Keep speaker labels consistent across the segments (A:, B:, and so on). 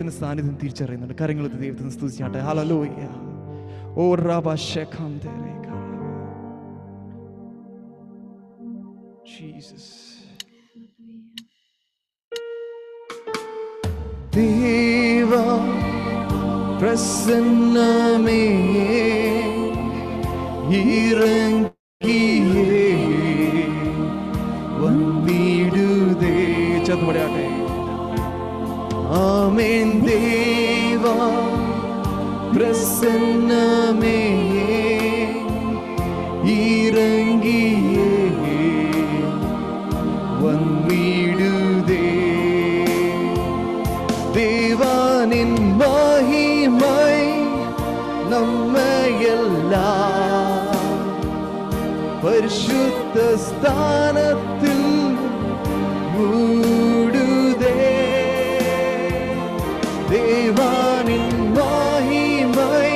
A: ദൈവത്തിന്റെ സാന്നിധ്യം തിരിച്ചറിയുന്നുണ്ട് കരങ്ങൾ ദൈവത്തിന് സ്തുതിച്ചാട്ടെ ഹല്ലേലൂയ ഓ റബ ശഖം ജീസസ് ദൈവ പ്രസന്നമേ ഇറങ്ങിയേ വന്നിടുതേ ചതുപടയാട്ടെ ആമേൻ ദേവ പ്രസന്നമേ ഇറങ്ങിയേ വന്നിടുതേ ദേവാനിൻ മഹിമൈ നമ്മയെല്ലാം പരിശുദ്ധ സ്ഥാനത്തിൽ മൂടുതേ ദേവാനിൻ മഹിമൈ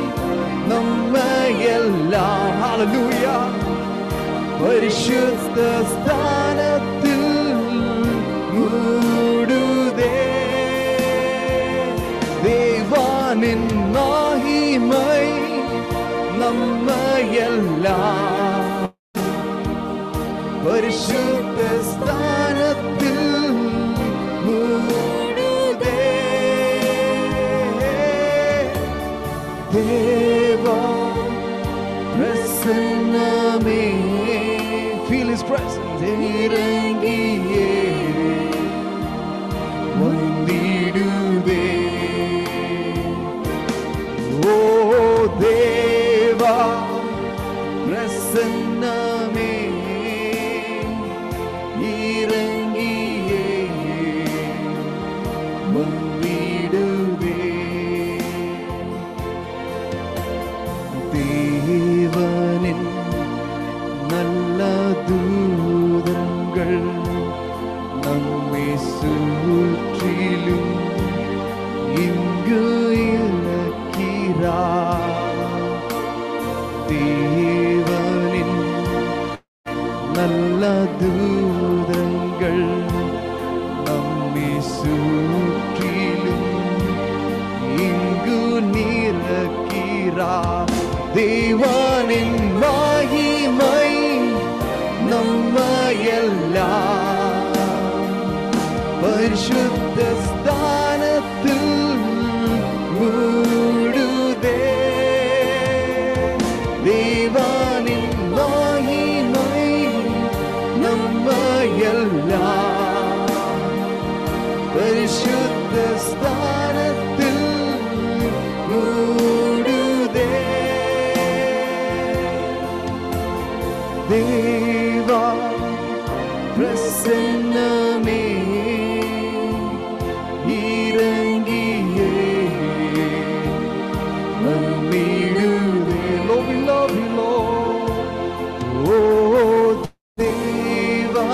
A: നമ്മയെല്ലാം ഹല്ലേലൂയ പരിശുദ്ധ സ്ഥാനത്തിൽ മൂടുതേ ദേവാനിൻ മഹിമൈ നമ്മയെല്ലാം പരിശുദ്ധ സ്ഥാനത്തിൽ മൂടുതേ ദേവാ പ്രസന്നമേ ഫീൽ ഹിസ് പ്രസൻസ് ഇറങ്ങിയേ വന്നിടുവേ ഓ ദേവാ പ്രസന്നമേ ഇറങ്ങിയേ വന്നിടുവേ ദേവനിൻ നല്ല ദൂതങ്ങൾ നമ്മെ സുற்றிலும் ഇങ്ങു ഇറക്കിറാ ദേവനിൻ നല്ല ദൂതങ്ങൾ നമ്മെ സുற்றிலும் ഇങ്ങു നിറക്കിറാ ദേവാനിൻ മഹിമൈ നമ്മയെല്ലാം പരിശുദ്ധ സ്ഥാനത്തിൽ മൂടുതേ ദേവാനിൻ മഹിമൈ നമ്മയെല്ലാം പരിശുദ്ധ സ്ഥാനത്തിൽ മൂടുതേ ദേവാ പ്രസന്നമേ ഇറങ്ങിയേ വന്നിടുതേ Lord, we love you, Lord. Oh, ദേവാ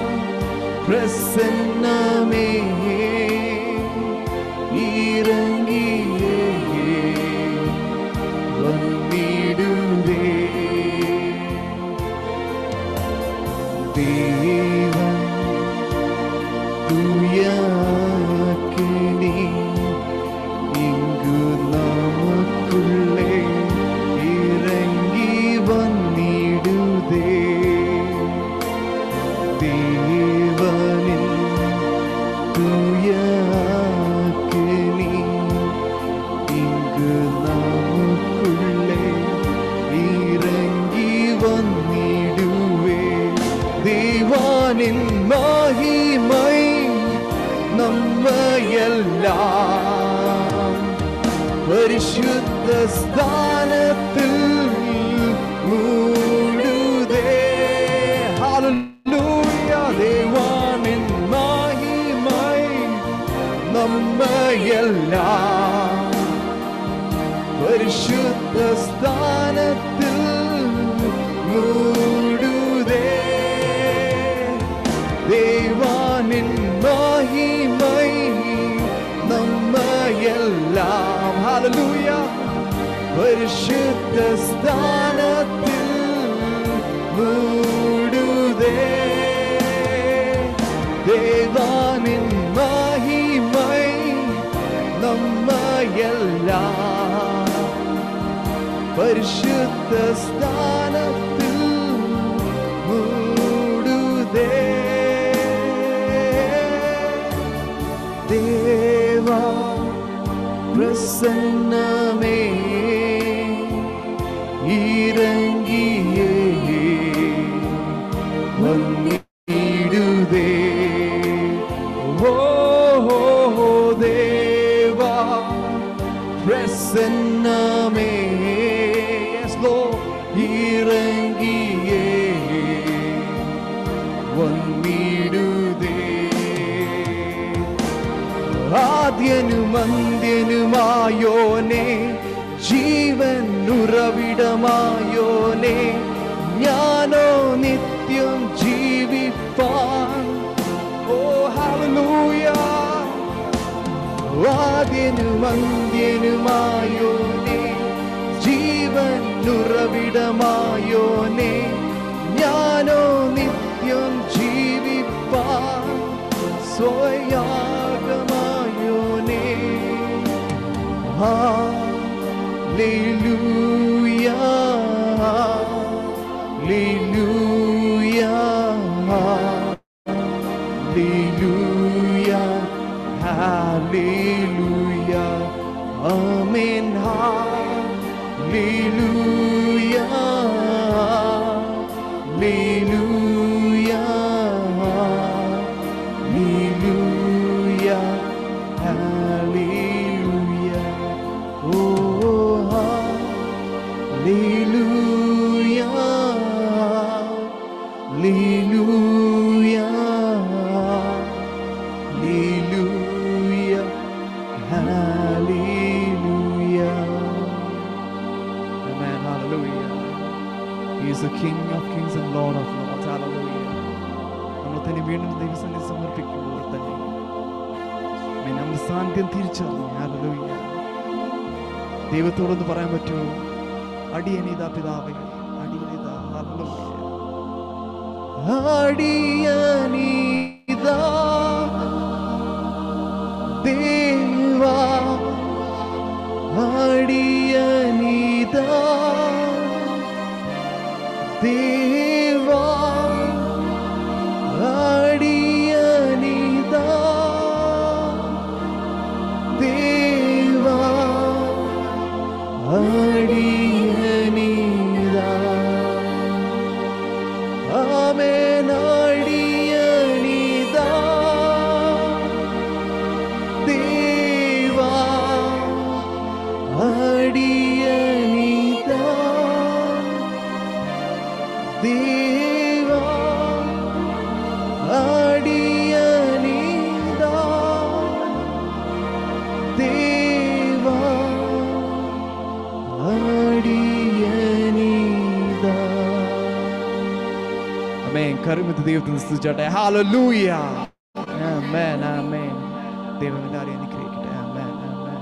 A: പ്രസന്നമേ ഇറങ്ങിയേ വന്നിടുതേ ദൈവം തുയാക്കിനി ഇങ്ങു നമുക്കുള്ളേ ഇറങ്ങി വന്നിടുതേ ദേവനിൽ തുയാക്കിനി ഇങ്ങു നമുക്കുള്ളേ ഇറങ്ങി വന്നിടുവേ ദൈവാനിൻ മഹിമൈ നമ്മയെല്ലാം പരിശുദ്ധ സ്ഥാനത്തിൽ മൂടുതേ ഹല്ലേലൂയ ദൈവാനിൻ മഹിമൈ നമ്മയെല്ലാം പരിശുദ്ധ സ്ഥാനത്തിൽ മൂടുതേ ദേവാനിൻ മഹിമൈ നമ്മയെല്ലാം ഹല്ലേലൂയ പരിശുദ്ധ സ്ഥാനത്തിൽ മൂടുതേ ദേവാനിൻ മഹിമൈ പരിശുദ്ധ സ്ഥാനത്തിൽ മൂടുതേ ദേവാ പ്രസന്നമേ ഇറങ്ങിയേ വന്നിടുതേ ഓ ദേവാ പ്രസന്നമേ Yes, Lord. ഇറങ്ങിയേ വന്നിടുതേ ആദ്യനും അന്ത്യനുമായോനെ ജീവൻ ഉറവിടമായോനെ ഞാനോ നിത്യം ജീവിപ്പാൻ ഓ ഹല്ലേലൂയ ആദ്യനും അന്ത്യനുമായോനെ ജീവൻ ഉറവിടമായോനെ ഞാനോ നിത്യം ജീവിപ്പാൻ സ്വയാഗമായോനെ ഹല്ലേലൂയ ഹല്ലേലൂയ ഹല്ലേലൂയ ഹല്ലേലൂയ ആമേൻ ഹല്ലേലൂയ ഹല്ലേലൂയ ഹല്ലേലൂയ ഹല്ലേലൂയ ഓ ഹല്ലേലൂയ ഹല്ലേലൂയ Hallelujah. Amen. Hallelujah. He is the King of kings and Lord of lords. Hallelujah. നമ്മൾ തന്നെ വീണ്ടും ദൈവസന്നിധി സമർപ്പിക്കുമ്പോൾ തന്നെ ആമേൻ. നമ്മുടെ സാന്നിധ്യം തിരിച്ചറിഞ്ഞു Hallelujah. ദൈവത്തോടൊന്ന് പറയാൻ പറ്റുമോ അടിയനിതാ പിതാവേ അടിയനിതാ Hallelujah. അടിയനിതാ ദേവാ അടിയനിതാ ദേവാ അടിയനിതാ ദേവാ അടിയനിതാ ആമേൻ അടിയനിതാ ദേവാ അടിയനിതാ ദേവാ അടിയനിതാ ദേവാ അടിയനിതാ അമേൻ കരുമത്ത് ദൈവത്തിന് സ്തുതിച്ചാട്ടെ ഹാലലൂയ ആമേൻ ആമേൻ ദൈവം എല്ലാവരെയും അനുഗ്രഹിക്കട്ടെ ആമേൻ ആമേൻ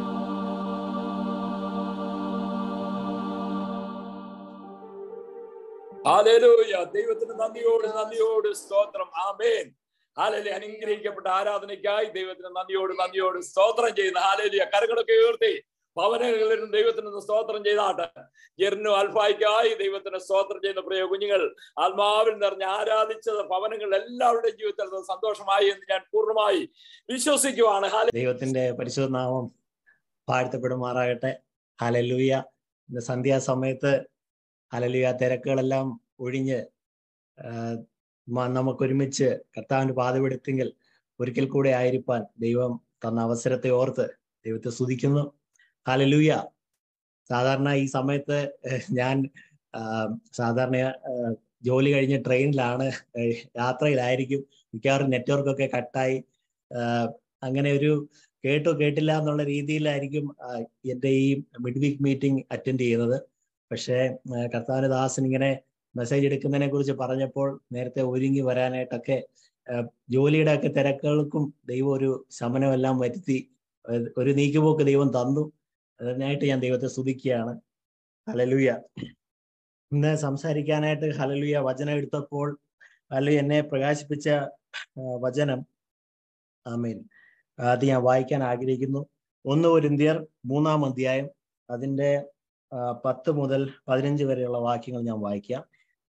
B: ഹാലേലൂയ ദൈവത്തിന് നന്ദിയോട് നന്ദിയോട് സ്തോത്രം ആമേൻ ഹാലലി അനുഗ്രഹിക്കപ്പെട്ട ആരാധനയ്ക്കായി ദൈവത്തിന് നന്ദിയോട് നന്ദിയോട് സ്തോത്രം ചെയ്യുന്ന ഹാലേലിയ കരങ്ങളൊക്കെ ഉയർത്തി ഭവനങ്ങളിലും ദൈവത്തിന് സ്തോത്രം ചെയ്താട്ടെ ജെറിനും അൽഫായിക്കായി ദൈവത്തിന് സ്തോത്രം ചെയ്യുന്ന പ്രിയ കുഞ്ഞുങ്ങൾ ആത്മാവിൽ നിറഞ്ഞ് ആരാധിച്ചത് ഭവനങ്ങൾ എല്ലാവരുടെയും ജീവിതത്തിൽ അത് സന്തോഷമായി എന്ന് ഞാൻ പൂർണ്ണമായി വിശ്വസിക്കുവാണ് ഹാല
C: ദൈവത്തിന്റെ പരിശുദ്ധ നാമം വാഴ്ത്തപ്പെടുമാറാകട്ടെ ഹലലൂയ ഇന്ന് സന്ധ്യാസമയത്ത് ഹലലൂയ തിരക്കുകളെല്ലാം ഒഴിഞ്ഞ് ആഹ് മ- നമുക്കൊരുമിച്ച് കർത്താവിന്റെ പാതപെടുത്തെങ്കിൽ ഒരിക്കൽ കൂടെ ആയിരിക്കാൻ ദൈവം തന്ന അവസരത്തെ ഓർത്ത് ദൈവത്തെ സ്തുതിക്കുന്നു ഹലലൂയ സാധാരണ ഈ സമയത്ത് ഏഹ് ഞാൻ ആഹ് സാധാരണ ആഹ് ജോലി കഴിഞ്ഞ് ട്രെയിനിലാണ് ഏഹ് യാത്രയിലായിരിക്കും മിക്കവാറും നെറ്റ്വർക്ക് ഒക്കെ കട്ടായി ആഹ് അങ്ങനെ ഒരു കേട്ടോ കേട്ടില്ല എന്നുള്ള രീതിയിലായിരിക്കും ആഹ് എൻ്റെ ഈ മിഡ് വീക്ക് മീറ്റിംഗ് അറ്റൻഡ് ചെയ്യുന്നത് പക്ഷേ ആഹ് കർത്താവിന്റെ ദാസൻ ഇങ്ങനെ മെസ്സേജ് എടുക്കുന്നതിനെ കുറിച്ച് പറഞ്ഞപ്പോൾ നേരത്തെ ഒരുങ്ങി വരാനായിട്ടൊക്കെ ആഹ് ജോലിയുടെ ഒക്കെ തിരക്കുകൾക്കും ദൈവം ഒരു ശമനമെല്ലാം വരുത്തി ആഹ് ഒരു നീക്കുപോക്ക് ദൈവം തന്നു അതിനായിട്ട് ഞാൻ ദൈവത്തെ സ്തുതിക്കുകയാണ് ഹലലുയ ഇന്ന് സംസാരിക്കാനായിട്ട് ഹലലുയ വചനം എടുത്തപ്പോൾ ഹലു എന്നെ പ്രകാശിപ്പിച്ച ആഹ് വചനം ആമേൻ ആദ്യം ഞാൻ വായിക്കാൻ ആഗ്രഹിക്കുന്നു ഒന്ന് ഒരിന്ത്യർ മൂന്നാം അധ്യായം അതിന്റെ ആ, പത്ത് മുതൽ പതിനഞ്ച് വരെയുള്ള വാക്യങ്ങൾ ഞാൻ വായിക്കാം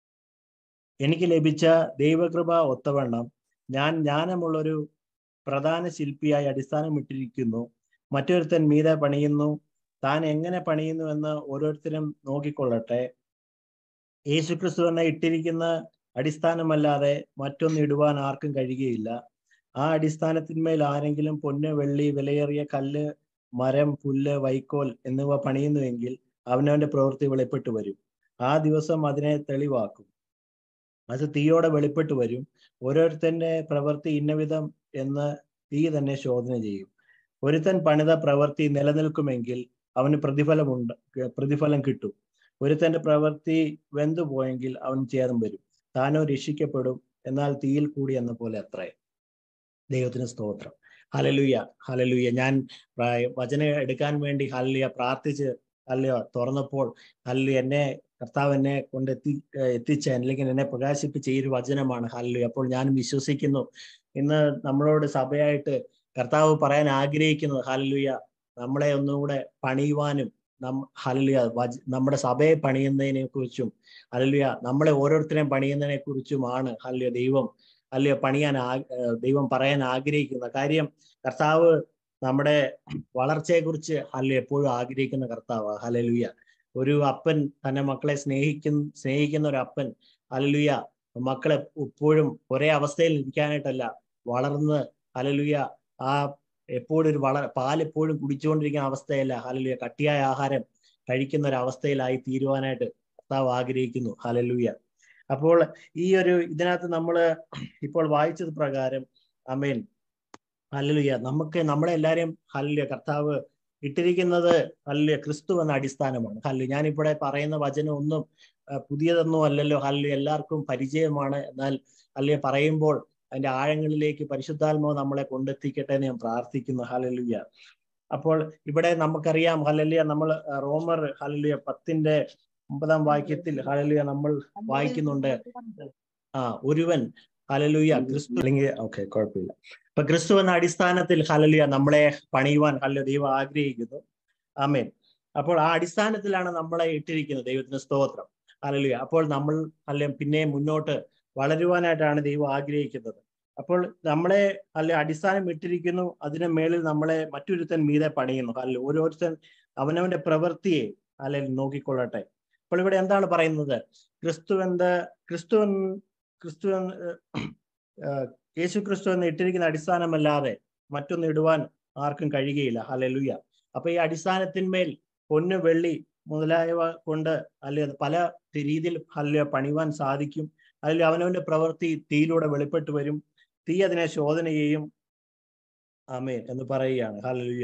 C: എനിക്ക് ലഭിച്ച ദൈവകൃപ ഒത്തവണ്ണം ഞാൻ ജ്ഞാനമുള്ളൊരു പ്രധാന ശില്പിയായി അടിസ്ഥാനമിട്ടിരിക്കുന്നു മറ്റൊരുത്തൻ മീതെ പണിയുന്നു താൻ എങ്ങനെ പണിയുന്നു എന്ന് ഓരോരുത്തരും നോക്കിക്കൊള്ളട്ടെ യേശുക്രിസ്തു എന്നെ ഇട്ടിരിക്കുന്ന അടിസ്ഥാനമല്ലാതെ മറ്റൊന്ന് ഇടുവാൻ ആർക്കും കഴിയുകയില്ല ആ അടിസ്ഥാനത്തിന്മേൽ ആരെങ്കിലും പൊന്ന് വെള്ളി വിലയേറിയ കല്ല് മരം പുല്ല് വൈക്കോൽ എന്നിവ പണിയുന്നുവെങ്കിൽ അവനവന്റെ പ്രവൃത്തി വെളിപ്പെട്ടു വരും ആ ദിവസം അതിനെ തെളിവാക്കും അത് തീയോടെ വെളിപ്പെട്ടു വരും ഓരോരുത്തന്റെ പ്രവൃത്തി ഇന്നവിധം എന്ന് തീ തന്നെ ശോധന ചെയ്യും ഒരുത്തൻ പണിത പ്രവൃത്തി നിലനിൽക്കുമെങ്കിൽ അവന് പ്രതിഫലമുണ്ട് പ്രതിഫലം കിട്ടും ഒരുത്തന്റെ പ്രവൃത്തി വെന്തുപോയെങ്കിൽ അവൻ ഛേദം വരും താനോ രക്ഷിക്കപ്പെടും എന്നാൽ തീയിൽ കൂടി എന്ന പോലെ അത്രേ ദൈവത്തിന് സ്തോത്രം ഹലലുയ ഹലലുയ ഞാൻ പ്രായ- വചനം എടുക്കാൻ വേണ്ടി ഹല്ലുയ പ്രാർത്ഥിച്ച് ഹല്ലുയ തുറന്നപ്പോൾ ഹല്ലു എന്നെ കർത്താവ് എന്നെ കൊണ്ട് എത്തി ഏഹ് എത്തിച്ച അല്ലെങ്കിൽ എന്നെ പ്രകാശിപ്പിച്ച ഈ ഒരു വചനമാണ് ഹല്ലു അപ്പോൾ ഞാൻ വിശ്വസിക്കുന്നു ഇന്ന് നമ്മളോട് സഭയായിട്ട് കർത്താവ് പറയാൻ ആഗ്രഹിക്കുന്നത് ഹല്ലുയ നമ്മളെ ഒന്നുകൂടെ പണിയുവാനും നം ഹല്ലുയ വച നമ്മുടെ സഭയെ പണിയുന്നതിനെ കുറിച്ചും ഹല്ലുയ നമ്മളെ ഓരോരുത്തരെയും പണിയുന്നതിനെ കുറിച്ചുമാണ് ഹല്ലുയ ദൈവം അല്ലയോ പണിയാൻ ആ ഏഹ് ദൈവം പറയാൻ ആഗ്രഹിക്കുന്ന കാര്യം കർത്താവ് നമ്മുടെ വളർച്ചയെ കുറിച്ച് അല്ല എപ്പോഴും ആഗ്രഹിക്കുന്ന കർത്താവ് ഹലലുയ ഒരു അപ്പൻ തന്റെ മക്കളെ സ്നേഹിക്കുന്ന സ്നേഹിക്കുന്ന ഒരു അപ്പൻ ഹലലുയ മക്കളെ എപ്പോഴും ഒരേ അവസ്ഥയിൽ ഇരിക്കാനായിട്ടല്ല വളർന്ന് ഹലലുയ ആ എപ്പോഴും ഒരു വള പാൽ എപ്പോഴും കുടിച്ചുകൊണ്ടിരിക്കുന്ന അവസ്ഥയല്ല ഹലലുയ കട്ടിയായ ആഹാരം കഴിക്കുന്ന ഒരു അവസ്ഥയിലായി തീരുവാനായിട്ട് കർത്താവ് ആഗ്രഹിക്കുന്നു ഹലലുയ അപ്പോൾ ഈ ഒരു ഇതിനകത്ത് നമ്മൾ ഇപ്പോൾ വായിച്ചത് പ്രകാരം അമേൻ ഹല്ലുയ നമുക്ക് നമ്മളെ എല്ലാരെയും ഹല്ലുയ കർത്താവ് ഇട്ടിരിക്കുന്നത് ഹല്ലുയ ക്രിസ്തു എന്ന അടിസ്ഥാനമാണ് ഹല്ലു ഞാനിവിടെ പറയുന്ന വചനം ഒന്നും ആ, പുതിയതൊന്നും അല്ലല്ലോ ഹല്ലു എല്ലാവർക്കും പരിചയമാണ് എന്നാൽ ഹല്ലുയ പറയുമ്പോൾ അതിന്റെ ആഴങ്ങളിലേക്ക് പരിശുദ്ധാത്മാവ് നമ്മളെ കൊണ്ടെത്തിക്കട്ടെ എന്ന് ഞാൻ പ്രാർത്ഥിക്കുന്നു ഹല്ലുയ അപ്പോൾ ഇവിടെ നമുക്കറിയാം ഹല്ലുയ നമ്മൾ ആ, റോമർ ഹല്ലുയ പത്തിന്റെ ഒമ്പതാം വാക്യത്തിൽ ഹല്ലുയ നമ്മൾ വായിക്കുന്നുണ്ട് ആ ഒരുവൻ ഹലലുയ ക്രിസ്തു അല്ലെങ്കിൽ ഓക്കെ കുഴപ്പമില്ല അപ്പൊ ക്രിസ്തു എന്ന അടിസ്ഥാനത്തിൽ ഹലലുയ നമ്മളെ പണിയുവാൻ ഹല്ല ദൈവം ആഗ്രഹിക്കുന്നു ആമേൻ അപ്പോൾ ആ അടിസ്ഥാനത്തിലാണ് നമ്മളെ ഇട്ടിരിക്കുന്നത് ദൈവത്തിന് സ്തോത്രം ഹലലുയ അപ്പോൾ നമ്മൾ അല്ലെ പിന്നെ മുന്നോട്ട് വളരുവാനായിട്ടാണ് ദൈവം ആഗ്രഹിക്കുന്നത് അപ്പോൾ നമ്മളെ അല്ലെ അടിസ്ഥാനം ഇട്ടിരിക്കുന്നു അതിന് മേളിൽ നമ്മളെ മറ്റൊരുത്തൻ മീതെ പണിയുന്നു അല്ലെ ഓരോരുത്തൻ അവനവന്റെ പ്രവൃത്തിയെ അല്ലെ നോക്കിക്കൊള്ളട്ടെ അപ്പോൾ ഇവിടെ എന്താണ് പറയുന്നത് ക്രിസ്തു എന്ത് ക്രിസ്തു എന്ന് ക്രിസ്തു എന്ന് ഏഹ് യേശു ക്രിസ്തു എന്ന് ഇട്ടിരിക്കുന്ന അടിസ്ഥാനമല്ലാതെ മറ്റൊന്ന് ഇടുവാൻ ആർക്കും കഴിയുകയില്ല ഹലലുയ അപ്പൊ ഈ അടിസ്ഥാനത്തിന്മേൽ പൊന്ന് വെള്ളി മുതലായവ കൊണ്ട് അല്ലെ പല രീതിയിൽ അല്ലെ പണിവാൻ സാധിക്കും അതിൽ അവനവന്റെ പ്രവൃത്തി തീയിലൂടെ വെളിപ്പെട്ട് വരും തീ അതിനെ ശോധന ചെയ്യും ആമേൻ എന്ന് പറയുകയാണ് ഹലലുയ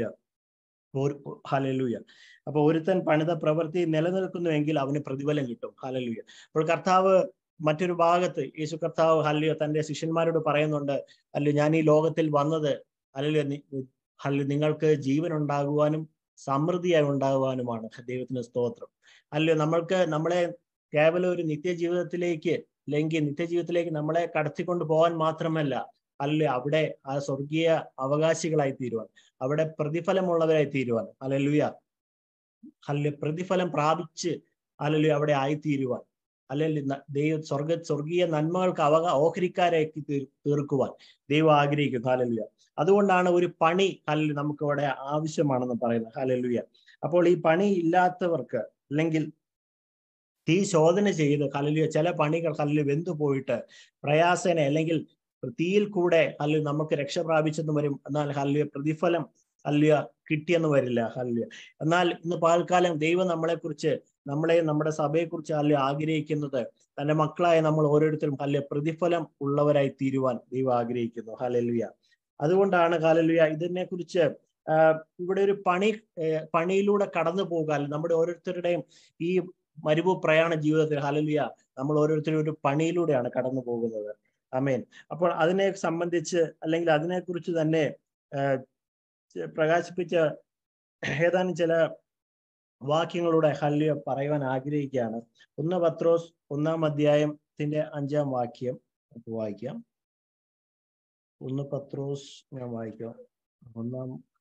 C: ഹലലുയ അപ്പൊ ഒരുത്തൻ പണിത പ്രവൃത്തി നിലനിൽക്കുന്നുവെങ്കിൽ അവന് പ്രതിഫലം കിട്ടും ഹലലുയ അപ്പോൾ കർത്താവ് മറ്റൊരു ഭാഗത്ത് യേശു കർത്താവ് ഹല്ലിയോ തന്റെ ശിഷ്യന്മാരോട് പറയുന്നുണ്ട് അല്ലയോ ഞാൻ ഈ ലോകത്തിൽ വന്നത് അല്ലയോ അല്ല നിങ്ങൾക്ക് ജീവൻ ഉണ്ടാകുവാനും സമൃദ്ധിയായി ഉണ്ടാകുവാനുമാണ് ദൈവത്തിന് സ്തോത്രം അല്ലയോ നമ്മൾക്ക് നമ്മളെ കേവലം ഒരു നിത്യജീവിതത്തിലേക്ക് അല്ലെങ്കിൽ നിത്യജീവിതത്തിലേക്ക് നമ്മളെ കടത്തിക്കൊണ്ട് പോകാൻ മാത്രമല്ല അല്ല അവിടെ ആ സ്വർഗീയ അവകാശികളായി തീരുവാൻ അവിടെ പ്രതിഫലമുള്ളവരായി തീരുവാൻ അല്ലല്ലുയ അല്ല പ്രതിഫലം പ്രാപിച്ച് അല്ലല്ലോ അവിടെ ആയിത്തീരുവാൻ അല്ലെങ്കിൽ ന- ദൈവ സ്വർഗ സ്വർഗീയ നന്മകൾക്ക് അവക ഓഹരിക്കാരാക്കി തീർ- തീർക്കുവാൻ ദൈവം ആഗ്രഹിക്കുന്നു ഹാലലുയ അതുകൊണ്ടാണ് ഒരു പണി ഹല്ല് നമുക്ക് ഇവിടെ ആവശ്യമാണെന്ന് പറയുന്നത് ഹാലലുയ അപ്പോൾ ഈ പണി ഇല്ലാത്തവർക്ക് അല്ലെങ്കിൽ തീ ശോധന ചെയ്ത് ഹല്ലുയ ചില പണികൾ ഹല്ല് വെന്തു പോയിട്ട് പ്രയാസന അല്ലെങ്കിൽ തീയിൽ കൂടെ ഹല്ല് നമുക്ക് രക്ഷ പ്രാപിച്ചെന്ന് വരും എന്നാൽ ഹല്ലുയ പ്രതിഫലം ഹല്ലുയ കിട്ടിയെന്ന് വരില്ല ഹല്ലുയ എന്നാൽ ഇന്ന് പാൽക്കാലം ദൈവം നമ്മളെ കുറിച്ച് നമ്മളെ നമ്മുടെ സഭയെ കുറിച്ച് അല്ലെ ആഗ്രഹിക്കുന്നത് തന്റെ മക്കളായ നമ്മൾ ഓരോരുത്തരും അല്ലെ പ്രതിഫലം ഉള്ളവരായി തീരുവാൻ ദൈവം ആഗ്രഹിക്കുന്നു ഹലലുയ അതുകൊണ്ടാണ് ഹലലുയ ഇതിനെ കുറിച്ച് ഇവിടെ ഒരു പണി ഏർ പണിയിലൂടെ കടന്നു പോകാൻ നമ്മുടെ ഓരോരുത്തരുടെയും ഈ മരുഭൂ പ്രയാണ ജീവിതത്തിൽ ഹലലുയ നമ്മൾ ഓരോരുത്തരും ഒരു പണിയിലൂടെയാണ് കടന്നു പോകുന്നത് അമേൻ അപ്പോൾ അതിനെ സംബന്ധിച്ച് അല്ലെങ്കിൽ അതിനെക്കുറിച്ച് തന്നെ ഏർ പ്രകാശിപ്പിച്ച ഏതാനും ചില വാക്യങ്ങളുടെ ഹല്യ പറയുവാൻ ആഗ്രഹിക്കുകയാണ് ഒന്ന് പത്രോസ് ഒന്നാം അധ്യായത്തിന്റെ അഞ്ചാം വാക്യം നമുക്ക് വായിക്കാം ഒന്ന് പത്രോസ് ഞാൻ വായിക്കാം ഒന്നാം